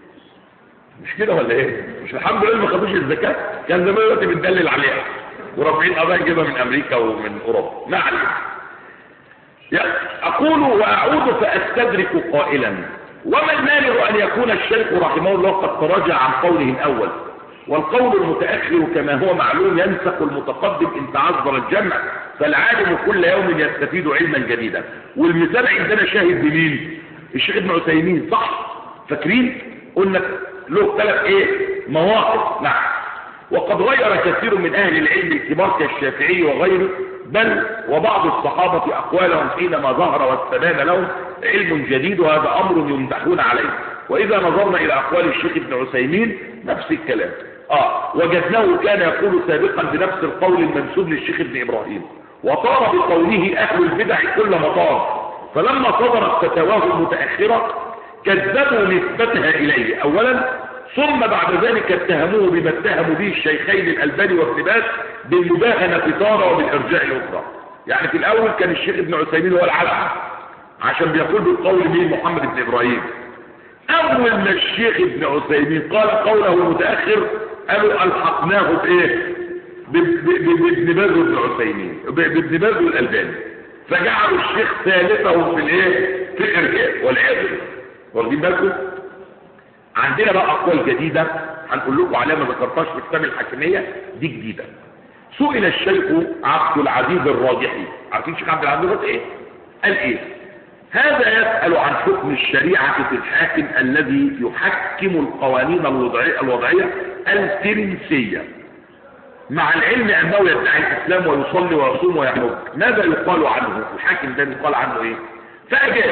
مش كده ولا ايه مش الحمد لله ما خدوش الزكاه كان زمان دلوقتي بندلل عليها ورافعين قضايا نجيبها من امريكا ومن اوروبا ما علينا يعني أقول وأعود فأستدرك قائلا وما المانع أن يكون الشيخ رحمه الله قد تراجع عن قوله الأول والقول المتأخر كما هو معلوم ينسق المتقدم إن تعذر الجمع فالعالم كل يوم يستفيد علما جديدا والمثال عندنا شاهد بمين الشيخ ابن عثيمين صح فاكرين قلنا له ثلاث ايه مواقف نعم وقد غير كثير من أهل العلم الكبار كالشافعي وغيره بل وبعض الصحابة أقوالهم حينما ظهر واستبان لهم علم جديد وهذا أمر يمدحون عليه وإذا نظرنا إلى أقوال الشيخ ابن عثيمين نفس الكلام آه وجدناه كان يقول سابقا بنفس القول المنسوب للشيخ ابن إبراهيم وطار بقوله أهل البدع كل مطار فلما صدرت فتواه المتأخرة كذبوا نسبتها إليه أولا ثم بعد ذلك اتهموه بما اتهموا به الشيخين الألباني وابن باز بالمباهنة في طارة وبالإرجاء الأخرى يعني في الأول كان الشيخ ابن عثيمين هو العلم عشان بيقول بالقول مين محمد بن إبراهيم أول ما الشيخ ابن عثيمين قال قوله المتأخر قالوا ألحقناه بإيه ب- ب- ب- بابن باز وابن عثيمين ب- بابن باز والألباني فجعلوا الشيخ ثالثه في الايه في الارجاء والعياذ بالله واخدين بالكم عندنا بقى اقوال جديده هنقول لكم عليها ما ذكرتهاش في كتاب الحاكميه دي جديده سئل الشيخ عبد العزيز الراجحي عارفين الشيخ عبد العزيز الراجحي ايه قال ايه هذا يسأل عن حكم الشريعة في الحاكم الذي يحكم القوانين الوضعية, الوضعية الفرنسية مع العلم أنه يدعي الإسلام ويصلي ويصوم ويحج ماذا يقال عنه الحاكم ده يقال عنه إيه فأجاب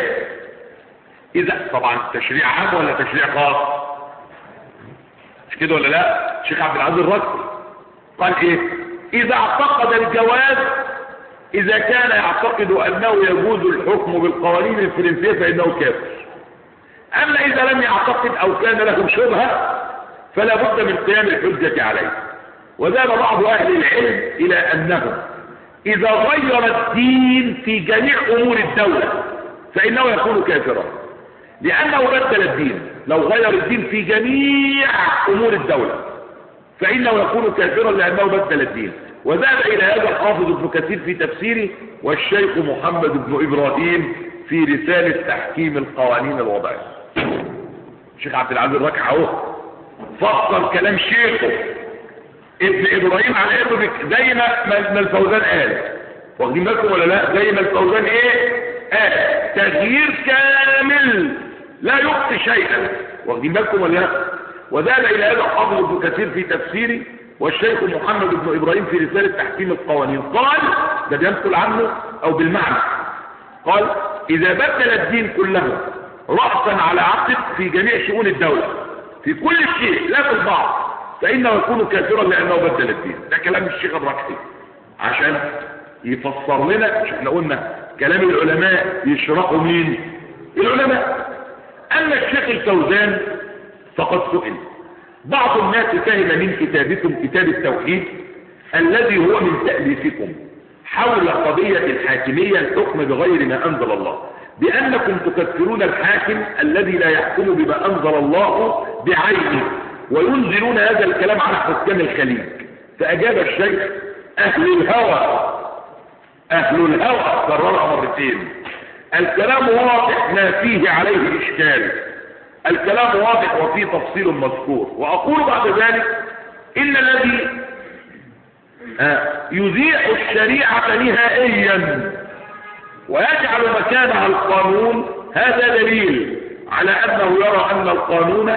إذا طبعا تشريع عام ولا تشريع خاص مش كده ولا لا الشيخ عبد العزيز الركبي قال إيه إذا اعتقد الجواز إذا كان يعتقد أنه يجوز الحكم بالقوانين الفرنسية فإنه كافر أما إذا لم يعتقد أو كان له شبهة فلا بد من قيام الحجة عليه وذهب بعض أهل العلم إلى أنه إذا غير الدين في جميع أمور الدولة فإنه يكون كافرا لأنه بدل الدين لو غير الدين في جميع أمور الدولة فإنه يكون كافرا لأنه بدل الدين وذهب إلى هذا الحافظ ابن كثير في تفسيره والشيخ محمد بن إبراهيم في رسالة تحكيم القوانين الوضعية الشيخ عبد العزيز الركع اهو فسر كلام شيخه ابن ابراهيم على انه بك- زي ما ما الفوزان قال واخدين بالكم ولا لا زي ما الفوزان ايه قال تغيير كامل لا يخطي شيئا واخدين بالكم ولا لا وذهب الى هذا حافظ ابن كثير في تفسيره والشيخ محمد بن ابراهيم في رساله تحكيم القوانين قال ده بينقل عنه او بالمعنى قال اذا بدل الدين كله رأسا على عقب في جميع شؤون الدولة في كل شيء لا في البعض فإنه يكون كافرا لأنه بدل الدين ده كلام الشيخ الركحي عشان يفسر لنا مش احنا قلنا كلام العلماء يشرحوا مين العلماء أما الشيخ الفوزان فقد سئل بعض الناس فهم من كتابكم كتاب التوحيد الذي هو من تأليفكم حول قضية الحاكمية الحكم بغير ما أنزل الله بأنكم تكفرون الحاكم الذي لا يحكم بما أنزل الله بعينه وينزلون هذا الكلام على حكام الخليج فأجاب الشيخ أهل الهوى أهل الهوى كررها مرتين الكلام واضح ما فيه عليه إشكال الكلام واضح وفيه تفصيل مذكور وأقول بعد ذلك إن الذي آه، يذيع الشريعة نهائيا ويجعل مكانها القانون هذا دليل على أنه يرى أن القانون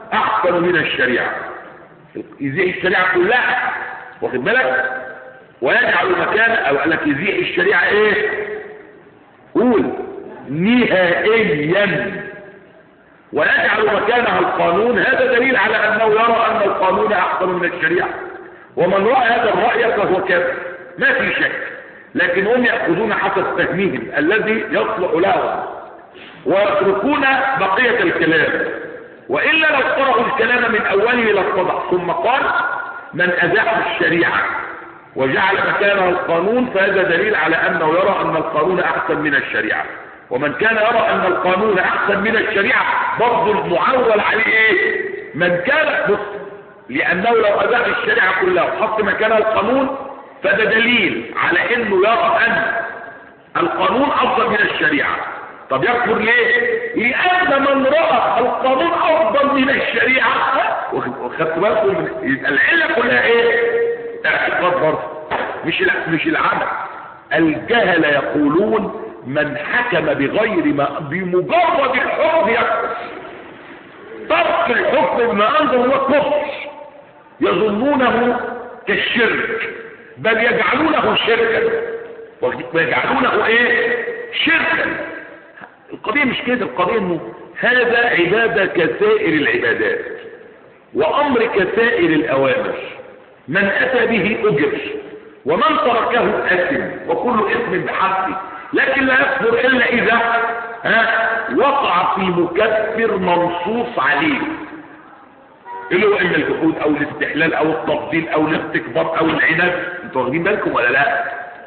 احسن من الشريعة يزيح الشريعة كلها واخد بالك ويجعل مكان او قال لك يزيح الشريعة ايه قول نهائيا ويجعل مكانها القانون هذا دليل على انه يرى ان القانون احسن من الشريعة ومن رأى هذا الرأي فهو كافر ما في شك لكن هم يأخذون حسب فهمهم الذي يصلح لهم ويتركون بقية الكلام وإلا لو قرأوا الكلام من أوله لاتضح ثم قال من أزاح الشريعة وجعل مكانها القانون فهذا دليل على أنه يرى أن القانون أحسن من الشريعة ومن كان يرى أن القانون أحسن من الشريعة برضه المعول عليه إيه من كان بص لأنه لو أزاح الشريعة كلها وحط مكانها القانون فده دليل على أنه يرى أن القانون أفضل من الشريعة طب يكفر ليه لان من راى القانون افضل من الشريعه وخدت بالكم من العله كلها ايه اعتقاد برضه مش مش العمل الجهل يقولون من حكم بغير ما بمجرد الحكم يكفر ترك الحكم بما انزل الله كفر يظنونه كالشرك بل يجعلونه شركا ويجعلونه ايه شركا القضية مش كده القضية انه هذا عبادة كسائر العبادات وامر كسائر الاوامر من اتى به اجر ومن تركه اثم وكل اثم بحسبه لكن لا يكفر الا اذا ها وقع في مكفر منصوص عليه اللي هو اما الجحود او الاستحلال او التفضيل او الاستكبار او العناد انتوا واخدين بالكم ولا لا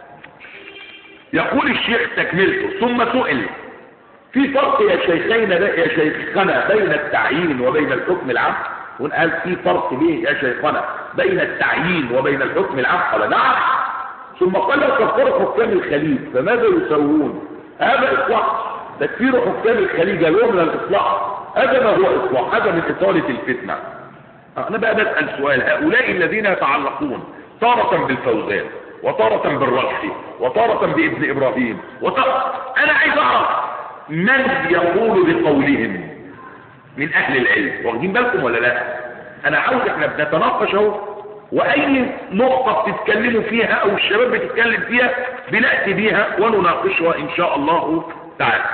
يقول الشيخ تكملته ثم سئل في فرق يا شيخين يا شيخنا بين التعيين وبين الحكم العام ونقال في فرق ليه يا شيخنا بين التعيين وبين الحكم العام قال نعم ثم قال كفر حكام الخليج فماذا يسوون هذا اصلاح تكفير حكام الخليج يوم من الاصلاح هذا ما هو اصلاح هذا من اطاله الفتنه انا بقى بسال سؤال هؤلاء الذين يتعلقون تارة بالفوزان وتارة بالرشح وتارة بابن ابراهيم وتارة انا عايز اعرف من يقول بقولهم من اهل العلم واخدين بالكم ولا لا انا عاوز احنا بنتناقش اهو واي نقطة بتتكلموا فيها او الشباب بتتكلم فيها بنأتي بيها ونناقشها ان شاء الله تعالى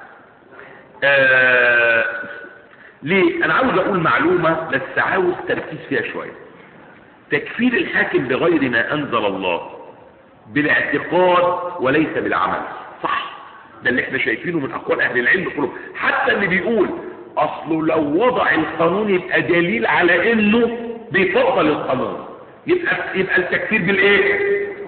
آه ليه انا عاوز اقول معلومة بس عاوز تركيز فيها شوية تكفير الحاكم بغير ما انزل الله بالاعتقاد وليس بالعمل صح ده اللي احنا شايفينه من اقوال اهل العلم كلهم حتى اللي بيقول اصله لو وضع القانون يبقى دليل على انه بيفضل القانون يبقى يبقى التكفير بالايه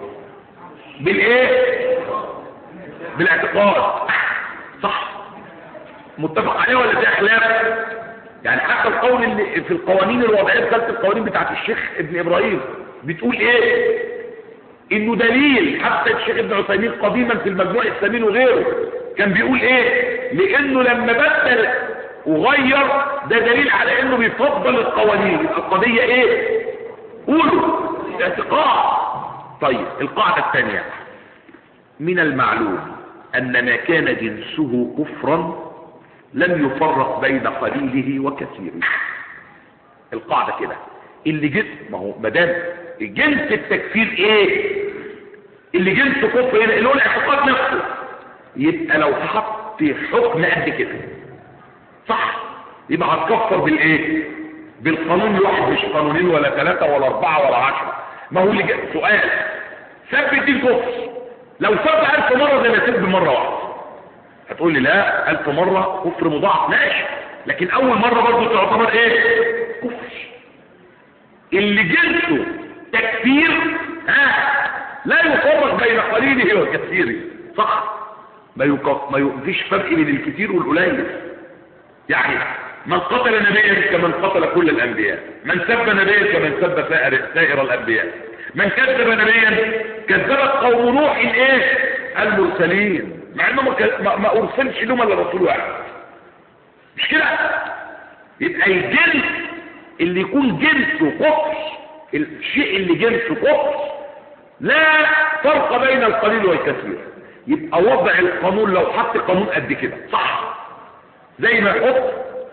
بالايه بالاعتقاد صح متفق عليه ولا في خلاف يعني حتى القول اللي في القوانين الوضعيه بتاعت القوانين بتاعت الشيخ ابن ابراهيم بتقول ايه انه دليل حتى الشيخ ابن عثيمين قديما في المجموع الثمين وغيره كان بيقول ايه لانه لما بدل وغير ده دليل على انه بيفضل القوانين القضية ايه قولوا اعتقاد طيب القاعدة الثانية من المعلوم ان ما كان جنسه كفرا لم يفرق بين قليله وكثيره القاعدة كده اللي جنس ما هو مدام جنس التكفير ايه اللي جنس كفر هنا اللي هو الاعتقاد نفسه يبقى لو حط حكم قد كده صح يبقى هتكفر بالايه بالقانون الواحد مش قانونين ولا ثلاثة ولا اربعة ولا عشرة ما هو اللي جاء سؤال سب الدين كفر لو سب الف مرة زي ما سب مرة واحدة هتقول لي لا الف مرة كفر مضاعف ماشي لكن اول مرة برضه تعتبر ايه كفر اللي جنسه تكفير ها لا يفرق بين قليله وكثيره صح ما يقف ما فيش فرق بين الكثير والقليل يعني من قتل نبيا كمن قتل كل الانبياء من سب نبيا كمن سب سائر, سائر الانبياء من كذب نبيا كذبت قوم نوح ايه المرسلين مع انه ما, ما ارسلش لهم الا رسول واحد مش كده يبقى الجنس اللي يكون جنسه كفر الشيء اللي جنسه كفر لا فرق بين القليل والكثير يبقى وضع القانون لو حط قانون قد كده صح زي ما يحط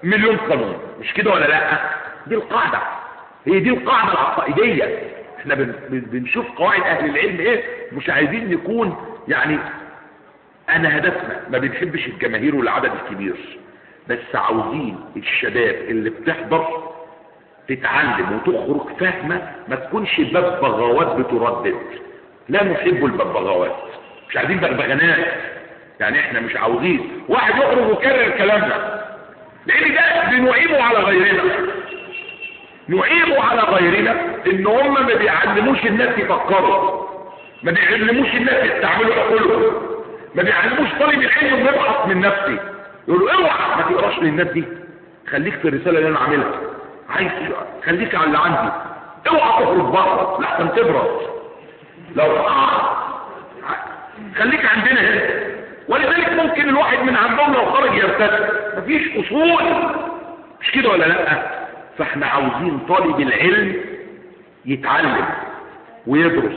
مليون قانون مش كده ولا لا دي القاعدة هي دي القاعدة العقائدية احنا بن بنشوف قواعد اهل العلم ايه مش عايزين نكون يعني انا هدفنا ما بنحبش الجماهير والعدد الكبير بس عاوزين الشباب اللي بتحضر تتعلم وتخرج فاهمة ما تكونش ببغاوات بتردد لا نحب الببغاوات مش عايزين بغبغانات يعني احنا مش عاوزين واحد يخرج ويكرر كلامنا لان ده بنعيبه على غيرنا نعيبه على غيرنا ان هم ما بيعلموش الناس يفكروا ما بيعلموش الناس يستعملوا عقولهم ما بيعلموش طالب العلم انه يبحث من نفسه يقولوا اوعى ما تقراش للناس دي خليك في الرساله اللي انا عاملها عايز خليك على اللي عندي اوعى تخرج بره لحسن تبرد لو آه. خليك عندنا هنا ولذلك ممكن الواحد من عندهم لو خرج يرتد مفيش اصول مش كده ولا لا فاحنا عاوزين طالب العلم يتعلم ويدرس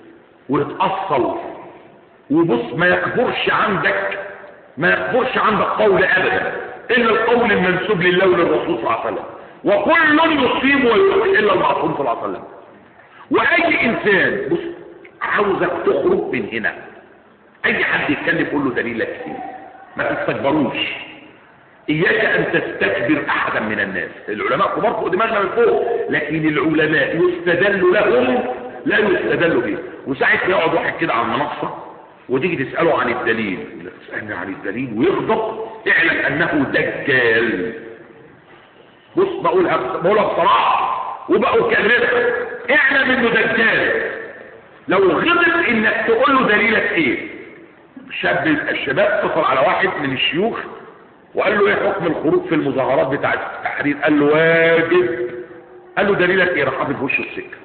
ويتأصل وبص ما يكبرش عندك ما يكبرش عندك قول ابدا الا القول المنسوب لله وللرسول صلى الله عليه وسلم وكل يصيب ويخطئ الا المعصوم صلى الله عليه وسلم واي انسان بص عاوزك تخرج من هنا اي حد يتكلم قول له دليلك ايه ما تستكبروش اياك ان تستكبر احدا من الناس العلماء كبار فوق دماغنا من فوق لكن العلماء يستدل لهم لا يستدل به وساعة يقعد واحد كده على المنصة وتيجي تسأله عن الدليل تسألني عن الدليل ويغضب اعلم انه دجال بص بقولها بقولها بصراحة وبقوا كررها اعلم انه دجال لو غضب انك تقول له دليلك ايه شاب الشباب اتصل على واحد من الشيوخ وقال له ايه حكم الخروج في المظاهرات بتاعه التحرير قال له واجب قال له دليلك ايه راح حاطط في وشه السكه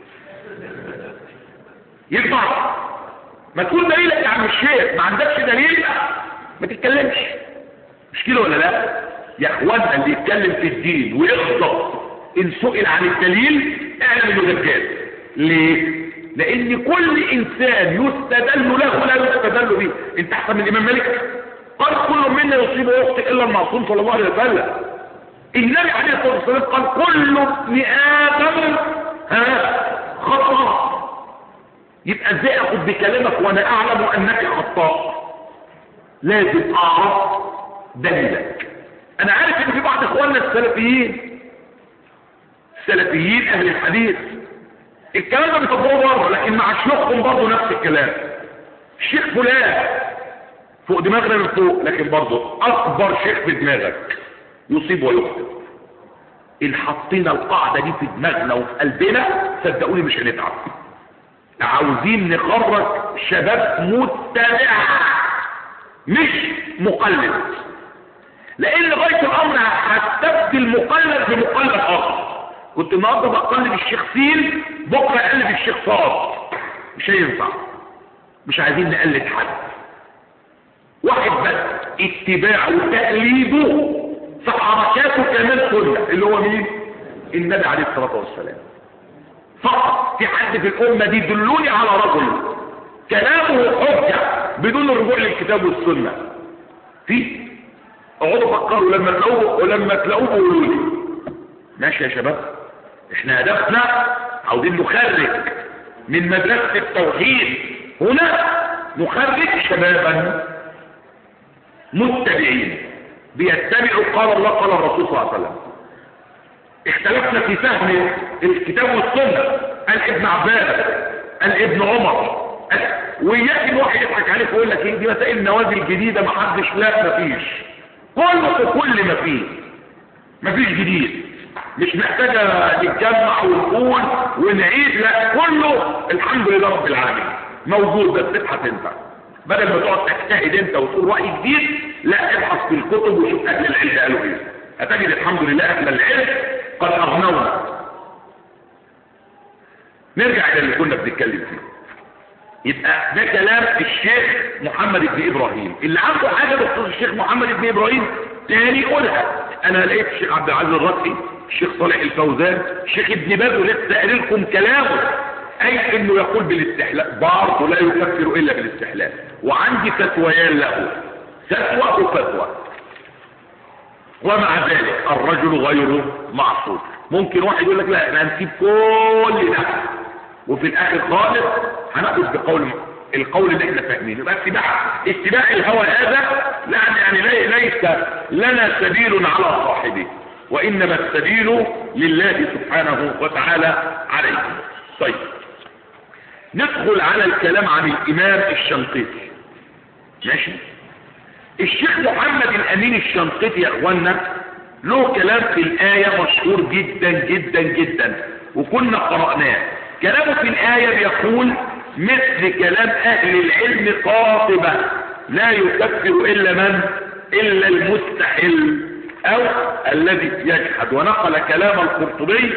ينفع ما تكون دليلك يا عم الشيخ ما عندكش دليل ما تتكلمش مش كده ولا لا يا اخوانا اللي يتكلم في الدين ويغضب ان سئل عن الدليل اعلم انه دجال ليه لان كل انسان يستدل له لا يستدل به انت احسن من الامام مالك قال كل منا يصيب ويخطئ الا المعصوم صلى الله عليه وسلم النبي عليه الصلاه والسلام قال كل ابن ادم ها خطا يبقى ازاي اخد بكلامك وانا اعلم انك خطاء لازم اعرف دليلك انا عارف ان في بعض اخواننا السلفيين السلفيين اهل الحديث الكلام ده بيطبقوه بره لكن مع شيوخهم برضه نفس الكلام الشيخ فلان فوق دماغنا من فوق لكن برضه اكبر شيخ في دماغك يصيب ويخطئ ان حطينا القاعده دي في دماغنا وفي قلبنا صدقوني مش هنتعب عاوزين نخرج شباب متبع مش مقلد لان غايه الامر هتستبدل مقلد بمقلد اخر كنت النهارده بقلد الشيخ سين بكره اقلد الشيخ صاد مش هينفع مش عايزين نقلد حد واحد بس اتباعه وتقليده في حركاته كمان كلها اللي هو مين النبي عليه الصلاه والسلام فقط في حد في الامه دي دلوني على رجل كلامه حجه بدون الرجوع للكتاب والسنه في اقعدوا فكروا لما تلاقوه ولما تلاقوه قولوا لي ماشي يا شباب احنا هدفنا عاوزين نخرج من مدرسة التوحيد هنا نخرج شبابا متبعين بيتبعوا قال الله قال الرسول صلى الله عليه وسلم اختلفنا في فهم الكتاب والسنة قال ابن عباس قال ابن عمر وياك الواحد يضحك عليك ويقول لك ايه دي مسائل نوازل جديدة محدش لا مفيش كل كل ما فيه مفيش جديد مش محتاجة نتجمع ونقول ونعيد لا كله الحمد لله رب العالمين موجود بس ابحث انت بدل ما تقعد تجتهد انت وتقول رأي جديد لا ابحث في الكتب وشوف اهل العلم قالوا ايه هتجد الحمد لله اهل العلم قد اغنونا نرجع الى اللي كنا بنتكلم فيه يبقى ده كلام الشيخ محمد بن ابراهيم اللي عنده حاجه بخصوص الشيخ محمد بن ابراهيم تاني قولها انا لقيت الشيخ عبد العزيز الرقي الشيخ صالح الفوزان الشيخ ابن باز ولسه قايل لكم كلامه اي انه يقول بالاستحلال برضه لا يكفر الا بالاستحلال وعندي فتويان له فتوى وفتوى ومع ذلك الرجل غير معصوم ممكن واحد يقول لك لا احنا هنسيب كل ده وفي الاخر خالص هناخد بقول القول اللي احنا فاهمينه يبقى اتباع اتباع الهوى هذا لا يعني لي- ليس لنا سبيل على صاحبه وانما السبيل لله سبحانه وتعالى عليه طيب ندخل على الكلام عن الامام الشنقيطي ماشي الشيخ محمد الامين الشنقيطي يا اخوانا له كلام في الايه مشهور جدا جدا جدا وكنا قرأناه كلامه في الايه بيقول مثل كلام اهل العلم قاطبة لا يكفر الا من الا المستحل او الذي يجحد ونقل كلام القرطبي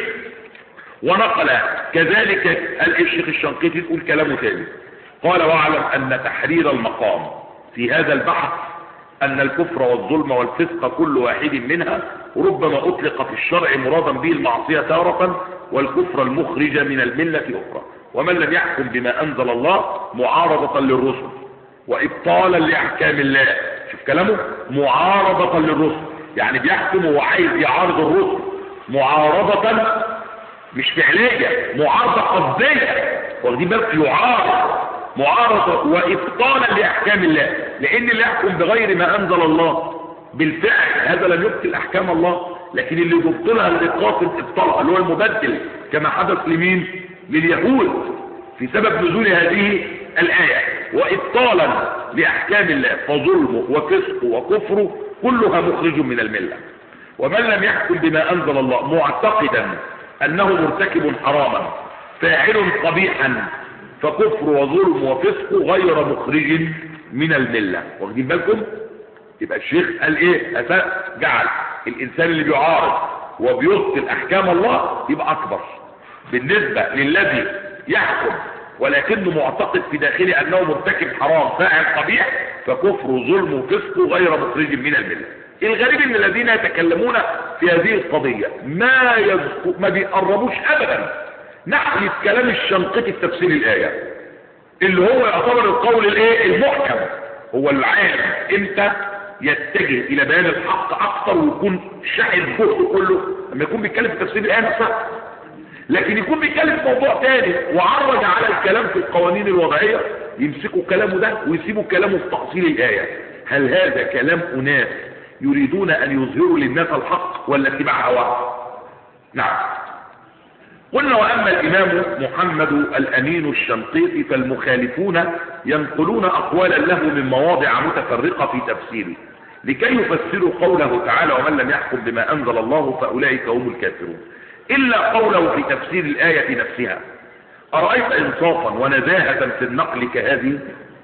ونقل كذلك الشيخ الشنقيطي يقول كلامه تاني قال واعلم ان تحرير المقام في هذا البحث ان الكفر والظلم والفسق كل واحد منها ربما اطلق في الشرع مرادا به المعصية تارة والكفر المخرج من الملة اخرى ومن لم يحكم بما انزل الله معارضة للرسل وابطالا لاحكام الله شوف كلامه معارضة للرسل يعني بيحكم وعايز يعارض الرسل معارضة مش فعلية معارضة قصدية واخدين بالك يعارض معارضة وإبطالا لأحكام الله لأن اللي يحكم بغير ما أنزل الله بالفعل هذا لم يبطل أحكام الله لكن اللي يبطلها اللي قاصد إبطالها اللي هو المبدل كما حدث لمين لليهود في سبب نزول هذه الآية وإبطالا لأحكام الله فظلمه وفسقه وكفره كلها مخرج من الملة ومن لم يحكم بما أنزل الله معتقدا أنه مرتكب حراما فاعل قبيحا فكفر وظلم وفسق غير مخرج من الملة واخدين بالكم يبقى الشيخ قال ايه أساس جعل الانسان اللي بيعارض وبيبطل احكام الله يبقى اكبر بالنسبة للذي يحكم ولكنه معتقد في داخله انه مرتكب حرام فاعل قبيح فكفر وظلم وفسق غير مخرج من الملة الغريب ان الذين يتكلمون في هذه القضية ما يذكر ما بيقربوش ابدا ناحية كلام الشنقيطي في تفسير الآية اللي هو يعتبر القول الايه المحكم هو العالم امتى يتجه الى بيان الحق اكثر ويكون شاحن جهده كله لما يكون بيتكلم في تفسير الآية نفسها لكن يكون بيتكلم في موضوع تاني وعرج على الكلام في القوانين الوضعية يمسكوا كلامه ده ويسيبوا كلامه في تأصيل الآية هل هذا كلام أناس يريدون أن يظهروا للناس الحق ولا اتباع هواه نعم قلنا وأما الإمام محمد الأمين الشنقيطي فالمخالفون ينقلون أقوالا له من مواضع متفرقة في تفسيره لكي يفسروا قوله تعالى ومن لم يحكم بما أنزل الله فأولئك هم الكافرون إلا قوله في تفسير الآية نفسها أرأيت إنصافا ونزاهة في النقل كهذه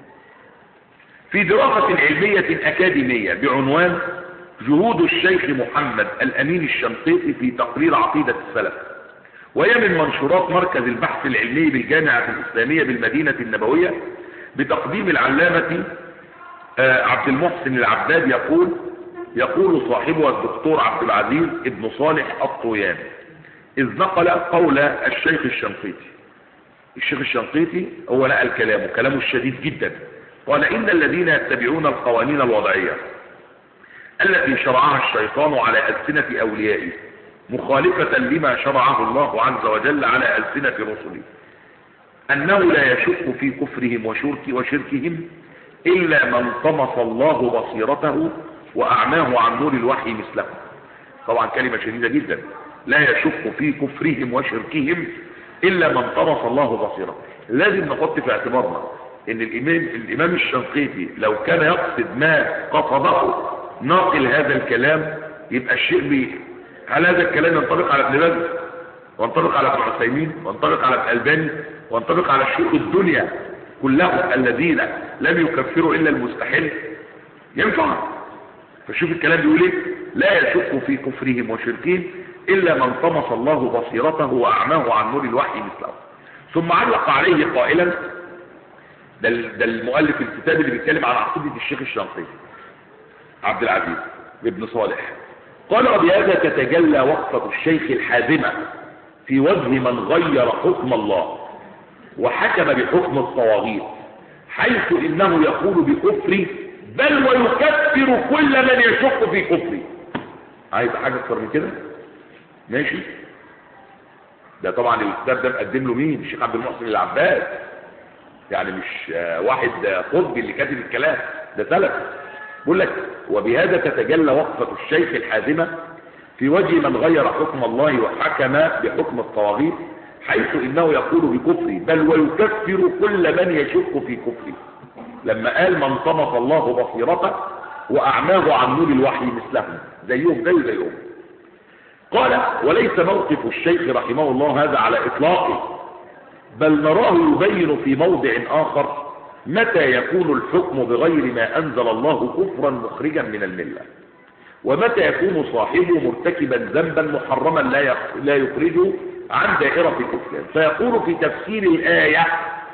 في دراسة علمية أكاديمية بعنوان جهود الشيخ محمد الأمين الشنقيطي في تقرير عقيدة السلف وهي من منشورات مركز البحث العلمي بالجامعة الإسلامية بالمدينة النبوية بتقديم العلامة عبد المحسن العباد يقول يقول صاحبها الدكتور عبد العزيز ابن صالح الطويان إذ نقل قول الشيخ الشنقيطي الشيخ الشنقيطي هو نقل كلامه كلامه الشديد جدا قال إن الذين يتبعون القوانين الوضعية التي شرعها الشيطان على ألسنة أوليائه مخالفة لما شرعه الله عز وجل على ألسنة رسله أنه لا يشك في كفرهم وشرك وشركهم إلا من طمس الله بصيرته وأعماه عن نور الوحي مثله طبعا كلمة شديدة جدا لا يشك في كفرهم وشركهم إلا من طمس الله بصيرته لازم نحط في اعتبارنا ان الامام, الامام الشنقيطي لو كان يقصد ما قصده ناقل هذا الكلام يبقى الشيء بي هل هذا الكلام ينطبق على ابن باز وينطبق على ابن عثيمين وينطبق على ابن الباني وينطبق على شيوخ الدنيا كلهم الذين لم يكفروا الا المستحيل ينفع فشوف الكلام بيقول ايه لا يشك في كفرهم وشركهم الا من طمس الله بصيرته واعماه عن نور الوحي مثله ثم علق عليه قائلا ده, ده المؤلف الكتاب اللي بيتكلم عن عقيده الشيخ الشنقيطي عبد العزيز ابن صالح قال وبهذا تتجلى وقفة الشيخ الحازمة في وجه من غير حكم الله وحكم بحكم الطواغيت حيث انه يقول بكفر بل ويكفر كل من يشك في كفره عايز حاجة اكتر من كده ماشي ده طبعا الكتاب ده مقدم له مين الشيخ عبد المحسن العباس يعني مش آه، واحد آه، قطبي اللي كاتب الكلام ده سلف بيقول لك وبهذا تتجلى وقفة الشيخ الحازمة في وجه من غير حكم الله وحكم بحكم الطواغيت حيث انه يقول بكفره بل ويكفر كل من يشك في كفره لما قال من طمس الله بصيرته واعماه عن نور الوحي مثلهم زيهم زي زيهم قال وليس موقف الشيخ رحمه الله هذا على اطلاقه بل نراه يبين في موضع اخر متى يكون الحكم بغير ما انزل الله كفرا مخرجا من المله ومتى يكون صاحبه مرتكبا ذنبا محرما لا يخ- لا يخرجه عن دائرة كفره فيقول في تفسير الآية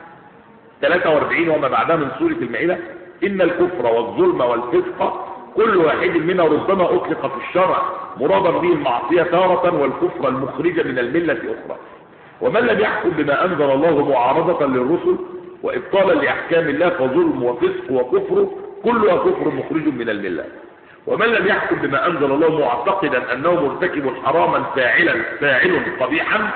43 وما بعدها من سورة المائدة إن الكفر والظلم والفسق كل واحد منها ربما أطلق في الشرع مرادا به المعصية تارة والكفر المخرج من الملة أخرى ومن لم يحكم بما أنزل الله معارضة للرسل وإبطالا لأحكام الله فظلم وفسق وكفر كلها كفر مخرج من الملة ومن لم يحكم بما أنزل الله معتقدا أنه مرتكب حراما فاعلا فاعل قبيحا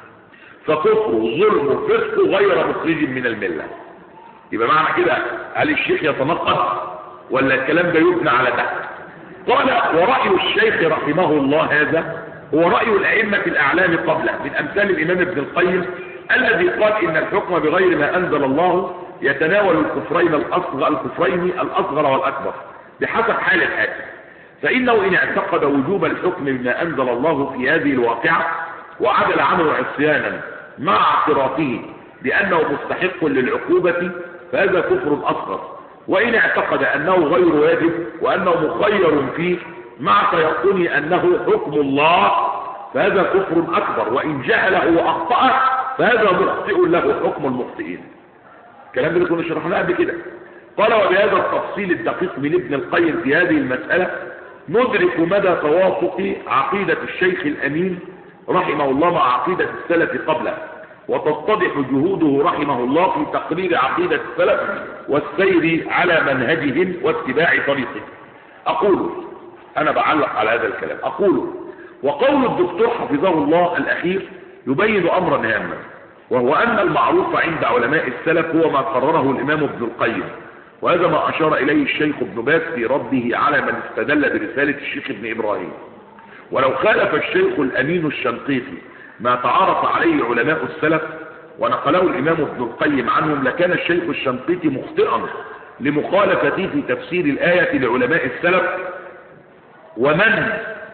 فكفر ظلم فسق غير مخرج من الملة يبقى معنى كده هل الشيخ يتنقض ولا الكلام ده يبنى على ده قال ورأي الشيخ رحمه الله هذا هو رأي الأئمة الأعلام قبله من أمثال الإمام ابن القيم الذي قال إن الحكم بغير ما أنزل الله يتناول الكفرين الأصغر, الكفرين الأصغر والأكبر بحسب حال الحاكم فإنه إن اعتقد وجوب الحكم بما أنزل الله في هذه الواقعة وعدل عنه عصيانا مع اعترافه بأنه مستحق للعقوبة فهذا كفر أصغر وإن اعتقد أنه غير واجب وأنه مخير فيه مع تيقن أنه حكم الله فهذا كفر أكبر وإن جهله وأخطأ فهذا مخطئ له حكم المخطئين الكلام ده كنا شرحناه قبل كده قال وبهذا التفصيل الدقيق من ابن القيم في هذه المسألة ندرك مدى توافق عقيدة الشيخ الأمين رحمه الله مع عقيدة السلف قبله وتتضح جهوده رحمه الله في تقرير عقيدة السلف والسير على منهجهم واتباع طريقه أقول أنا بعلق على هذا الكلام أقول وقول الدكتور حفظه الله الأخير يبين أمرا هاما وهو أن المعروف عند علماء السلف هو ما قرره الإمام ابن القيم وهذا ما أشار إليه الشيخ ابن باز في رده على من استدل برسالة الشيخ ابن إبراهيم ولو خالف الشيخ الأمين الشنقيطي ما تعارف عليه علماء السلف ونقله الإمام ابن القيم عنهم لكان الشيخ الشنقيطي مخطئا لمخالفته في تفسير الآية لعلماء السلف ومن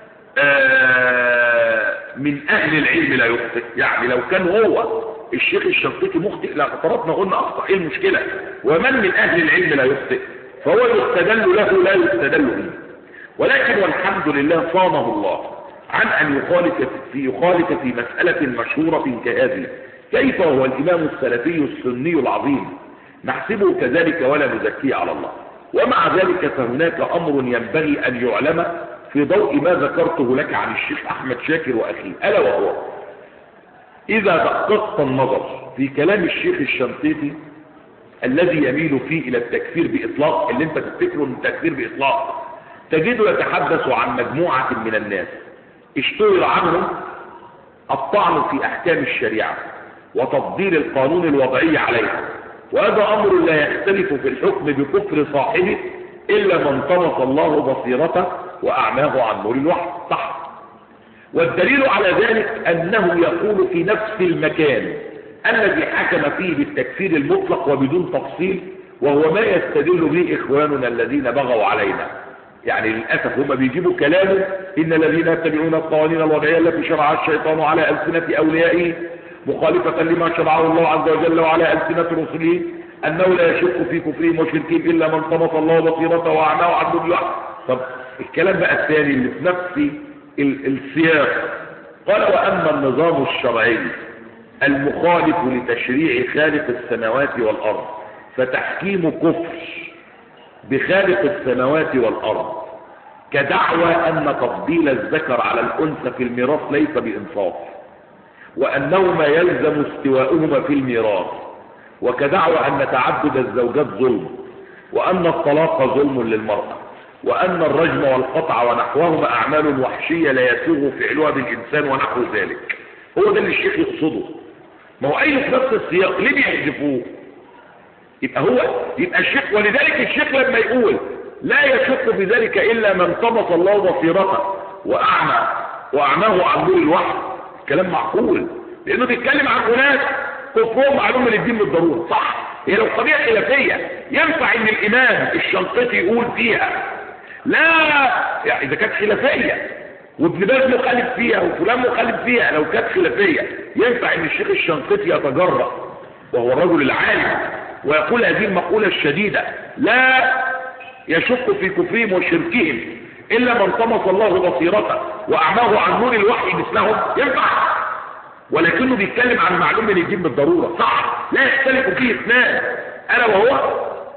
آه من أهل العلم لا يخطئ يعني لو كان هو الشيخ الشنقيطي مخطئ لا اعترفنا قلنا أخطأ إيه المشكلة ومن من أهل العلم لا يخطئ فهو يستدل له لا يستدل به ولكن والحمد لله صانه الله عن أن يخالف في, يخالف في مسألة مشهورة كهذه كيف هو الإمام السلفي السني العظيم نحسبه كذلك ولا نزكيه على الله ومع ذلك فهناك أمر ينبغي أن يعلم في ضوء ما ذكرته لك عن الشيخ أحمد شاكر وأخيه ألا وهو إذا دققت النظر في كلام الشيخ الشنقيطي الذي يميل فيه إلى التكفير بإطلاق اللي انت تفتكره من التكفير بإطلاق تجده يتحدث عن مجموعة من الناس اشتهر عنهم الطعن في أحكام الشريعة وتفضيل القانون الوضعي عليها وهذا أمر لا يختلف في الحكم بكفر صاحبه إلا من طمس الله بصيرته وأعماه عن نور الوحي صح والدليل على ذلك أنه يقول في نفس المكان الذي حكم فيه بالتكفير المطلق وبدون تفصيل وهو ما يستدل به إخواننا الذين بغوا علينا يعني للأسف هم بيجيبوا كلامه إن الذين يتبعون القوانين الوضعية التي شرعها الشيطان على ألسنة أوليائه مخالفة لما شرعه الله عز وجل وعلى ألسنة رسله أنه لا يشك في كفرهم وشركهم إلا من طمس الله بصيرته وأعماه عن الوحي طب الكلام بقى الثاني اللي في نفس السياق قال وأما النظام الشرعي المخالف لتشريع خالق السماوات والأرض فتحكيم كفر بخالق السماوات والأرض كدعوى أن تفضيل الذكر على الأنثى في الميراث ليس بإنصاف وأنهما يلزم استواؤهما في الميراث وكدعوى أن تعدد الزوجات ظلم وأن الطلاق ظلم للمرأة وأن الرجم والقطع ونحوهما أعمال وحشية لا يسوغ فعلها بالإنسان ونحو ذلك هو ده اللي الشيخ يقصده ما هو أي في نفس السياق ليه بيحذفوه يبقى هو يبقى الشيخ ولذلك الشيخ لما يقول لا يشك في ذلك إلا من طمس الله بصيرته وأعمى وأعماه عن نور الوحي كلام معقول لأنه بيتكلم عن أناس كفرهم معلوم من الدين بالضرورة صح هي لو قضية خلافية ينفع ان الامام الشنقيطي يقول فيها لا يعني اذا كانت خلافية وابن باز مخالف فيها وفلان مخالف فيها لو كانت خلافية ينفع ان الشيخ الشنقيطي يتجرأ وهو الرجل العالم ويقول هذه المقولة الشديدة لا يشك في كفرهم وشركهم إلا من طمس الله بصيرته وأعماه عن نور الوحي مثلهم ينفع ولكنه بيتكلم عن معلوم من الدين بالضرورة صح لا يختلف فيه اثنان ألا وهو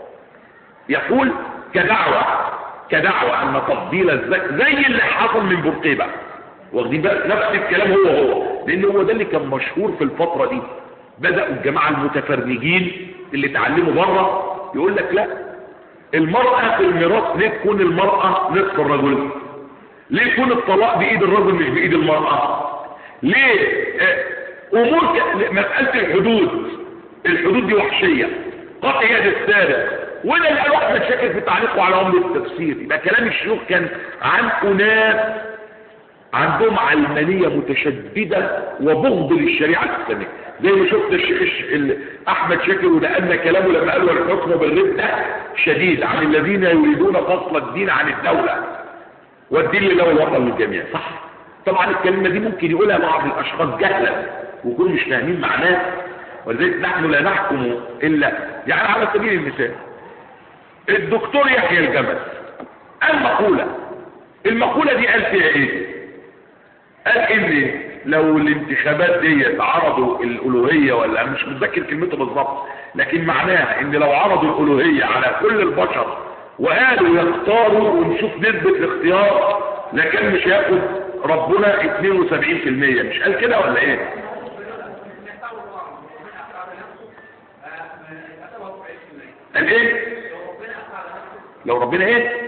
يقول كدعوة كدعوة أن تفضيل الزكاة زي اللي حصل من بورقيبة واخدين بقى نفس الكلام هو هو لأن هو ده اللي كان مشهور في الفترة دي بدأوا الجماعة المتفرجين اللي اتعلموا بره يقول لك لا المرأة في الميراث ليه تكون المرأة نصف الرجل ليه يكون الطلاق بإيد الرجل مش بإيد المرأة ليه اه امور ك... مسألة الحدود الحدود دي وحشية قطع يد السارق وده اللي قالوا احمد شاكر في تعليقه على عمر التفسير يبقى كلام الشيوخ كان عن اناس عندهم علمانية متشددة وبغض للشريعة الإسلامية زي ما شفت الشيخ ال... احمد شاكر ونقلنا كلامه لما قالوا الحكم بالردة شديد عن الذين يريدون فصل الدين عن الدولة والدين لله الوطن للجميع صح طبعا الكلمة دي ممكن يقولها بعض الأشخاص جهلا ويكونوا مش فاهمين معناه ولذلك نحن لا نحكم إلا يعني على سبيل المثال الدكتور يحيى الجمل المقولة المقولة دي قال فيها ايه قال ان لو الانتخابات دي عرضوا الالوهية ولا مش متذكر كلمته بالظبط لكن معناها ان لو عرضوا الالوهية على كل البشر وقالوا يختاروا ونشوف نسبة الاختيار لكن مش هياخد ربنا 72% مش قال كده ولا ايه قال ايه لو ربنا ايه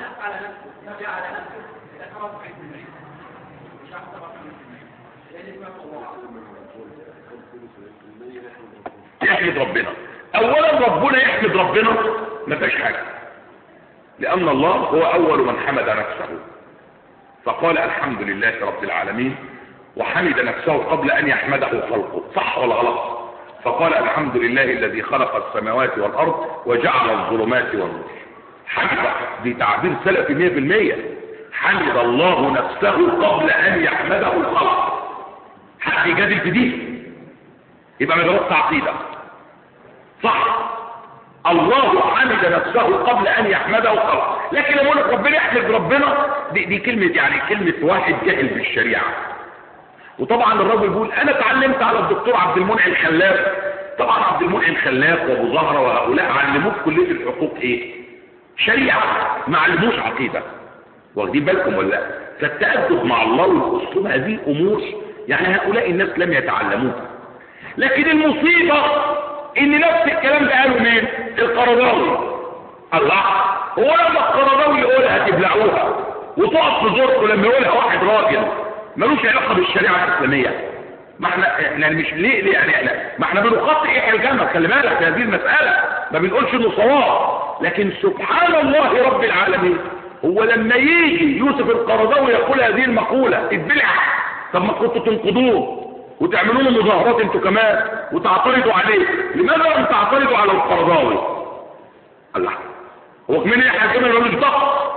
يحمد ربنا اولا ربنا يحمد ربنا ما فيش حاجه لان الله هو اول من حمد نفسه فقال الحمد لله رب العالمين وحمد نفسه قبل ان يحمده خلقه صح ولا غلط فقال الحمد لله الذي خلق السماوات والارض وجعل الظلمات والنور حمد دي تعبير سلفي 100% حمد الله نفسه قبل ان يحمده الخلق حد يجادل في دي يبقى ما درست عقيده صح الله حمد نفسه قبل ان يحمده الخلق لكن لما اقول لك ربنا يحمد ربنا دي, دي كلمه يعني كلمه واحد جاهل بالشريعه وطبعا الراجل بيقول انا اتعلمت على الدكتور عبد المنعم خلاف طبعا عبد المنعم خلاف وابو زهره وهؤلاء علموه في كليه الحقوق ايه شريعه ما علموش عقيده واخدين بالكم ولا لا فالتادب مع الله والاسلوب هذه امور يعني هؤلاء الناس لم يتعلموها لكن المصيبه ان نفس الكلام ده قاله مين القرضاوي الله هو لما القرضاوي يقولها تبلعوها وتقف في زورته لما يقولها واحد راجل ملوش علاقه بالشريعه الاسلاميه ما احنا احنا مش ليه ليه يعني احنا ما احنا بنخطئ ايه الجنه خلي بالك في هذه المساله ما بنقولش انه صواب لكن سبحان الله رب العالمين هو لما يجي يوسف القرضاوي يقول هذه المقوله اتبلع طب ما كنتوا تنقضوه وتعملوا له مظاهرات انتوا كمان وتعترضوا عليه لماذا لم تعترضوا على القرضاوي الله هو من ايه حاكمنا ملوش ضغط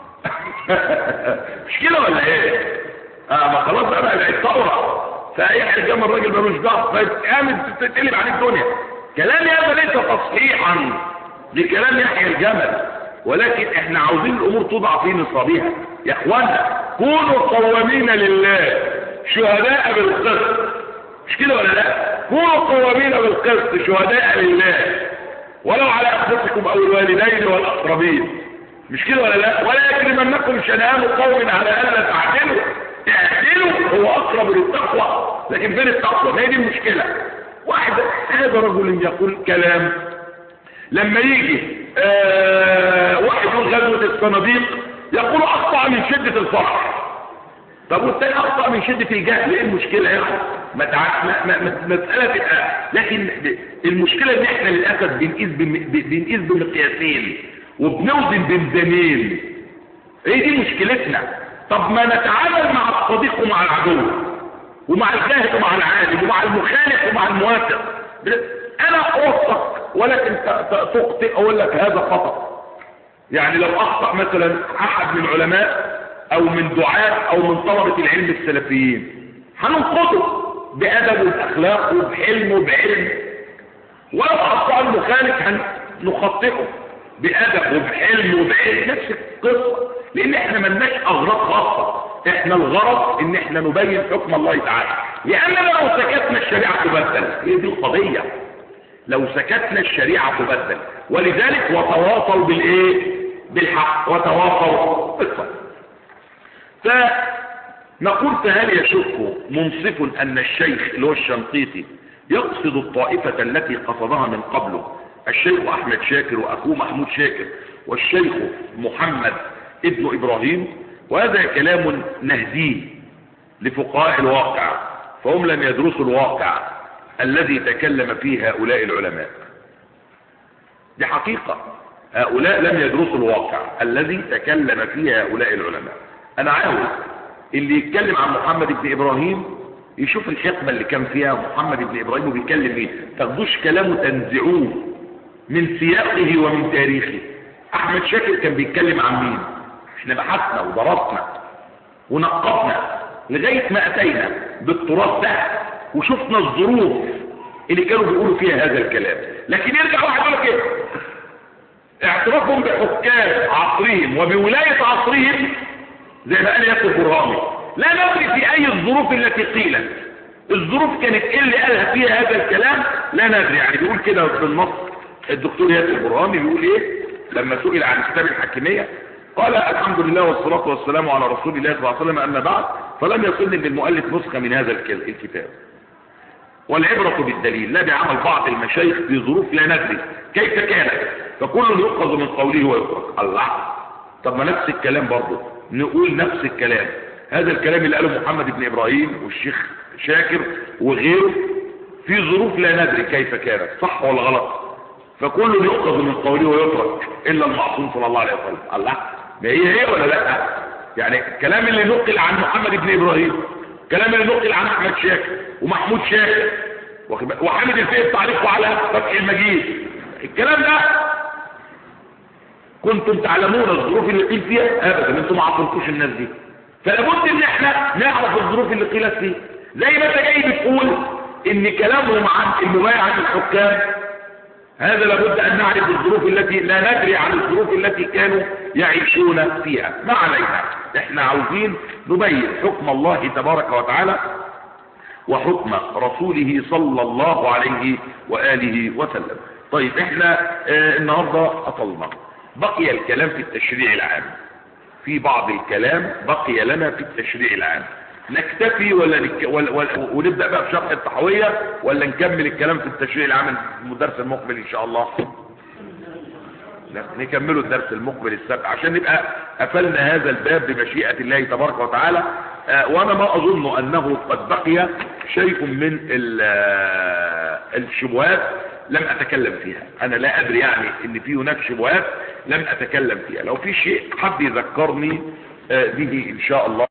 مش كده ولا ايه اه ما خلاص بقى بقى الثوره فاي حجام الراجل ملوش ضغط فقامت تتقلب عليه الدنيا كلام هذا ليس تصحيحا لكلام يحيى الجمل ولكن احنا عاوزين الامور توضع في نصابها يا اخوانا كونوا قوامين لله شهداء بالقسط مش كده ولا لا كونوا قوامين بالقسط شهداء لله ولو على انفسكم او الوالدين والاقربين مش كده ولا لا ولا يكرمنكم شنآن قوم على الا تعدلوا تعدلوا هو اقرب للتقوى لكن فين التقوى ما هي دي المشكله واحد هذا رجل يقول كلام لما يجي آه واحد يقول غزوة الصناديق يقول اخطأ من شدة الفرح طب والتاني اخطأ من شدة الجهل ايه المشكلة يا اخي ما تع... ما... ما... ما... مسألة تبقى لكن المشكلة ان احنا للأسف بنقيس بم... بنقيس بمقياسين وبنوزن بميزانين ايه دي مشكلتنا طب ما نتعامل مع الصديق ومع العدو ومع الجاهل ومع العالم ومع المخالف ومع الموافق انا اوثق ولكن تخطئ اقول لك هذا خطأ يعني لو اخطأ مثلا احد من العلماء او من دعاة او من طلبة العلم السلفيين هننقضه بادب وباخلاق وبحلم وبعلم ولو اخطأ المخالف هنخطئه بادب وبحلم وبعلم نفس القصة لان احنا ملناش اغراض خاصة احنا الغرض ان احنا نبين حكم الله تعالى لاننا لو سكتنا الشريعة تبدل هي دي القضية لو سكتنا الشريعة تبدل ولذلك وتواصوا بالايه بالحق وتواصوا بالصبر فنقول فهل يشك منصف ان الشيخ اللي هو الشنقيطي يقصد الطائفة التي قصدها من قبله الشيخ احمد شاكر واخوه محمود شاكر والشيخ محمد ابن ابراهيم وهذا كلام نهديه لفقهاء الواقع فهم لم يدرسوا الواقع الذي تكلم فيه هؤلاء العلماء دي حقيقة هؤلاء لم يدرسوا الواقع الذي تكلم فيه هؤلاء العلماء انا عاوز اللي يتكلم عن محمد بن ابراهيم يشوف الحقبة اللي كان فيها محمد بن ابراهيم وبيتكلم ايه تاخدوش كلامه تنزعوه من سياقه ومن تاريخه احمد شاكر كان بيتكلم عن مين احنا بحثنا ودرسنا ونقبنا لغاية ما اتينا بالتراث ده وشفنا الظروف اللي كانوا بيقولوا فيها هذا الكلام لكن يرجع واحد يقول لك ايه اعترافهم بحكام عصرهم وبولاية عصرهم زي ما قال ياسر برهامي لا ندري في اي الظروف التي قيلت الظروف كانت ايه اللي قالها فيها هذا الكلام لا ندري يعني بيقول كده في النص الدكتور ياسر برهامي بيقول ايه لما سئل عن كتاب الحاكمية قال الحمد لله والصلاة والسلام على رسول الله صلى الله عليه وسلم أما بعد فلم يصلني للمؤلف نسخة من هذا الكتاب والعبرة بالدليل لا بعمل بعض المشايخ في ظروف لا ندري كيف كانت فكل يؤخذ من قوله ويترك الله طب ما نفس الكلام برضه نقول نفس الكلام هذا الكلام اللي قاله محمد بن إبراهيم والشيخ شاكر وغيره في ظروف لا ندري كيف كانت صح ولا غلط فكل يؤخذ من قوله ويترك إلا المعصوم صلى الله عليه وسلم الله ما هي هي ولا لا يعني الكلام اللي نقل عن محمد بن إبراهيم الكلام اللي نقل عن أحمد شاكر ومحمود شاكر وحامد الفقه تعليقه على فتح المجيد الكلام ده كنتم تعلمون الظروف اللي قيل فيها ابدا انتم ما عصرتوش الناس دي فلابد ان احنا نعرف الظروف اللي قيلت فيها زي ما انت جاي بتقول ان كلامهم عن المبايعة عن الحكام هذا لابد ان نعرف الظروف التي لا ندري عن الظروف التي كانوا يعيشون فيها ما علينا احنا عاوزين نبين حكم الله تبارك وتعالى وحكم رسوله صلى الله عليه وآله وسلم طيب احنا اه النهاردة اطلنا بقي الكلام في التشريع العام في بعض الكلام بقي لنا في التشريع العام نكتفي ولا, نك... ولا, ولا ونبدأ بقى في شرح التحوية ولا نكمل الكلام في التشريع العام المدرس المقبل ان شاء الله نكمله الدرس المقبل السبت عشان نبقى قفلنا هذا الباب بمشيئة الله تبارك وتعالى آه وانا ما اظن انه قد بقي شيء من الشبهات لم اتكلم فيها انا لا ادري يعني ان في هناك شبهات لم اتكلم فيها لو في شيء حد يذكرني آه به ان شاء الله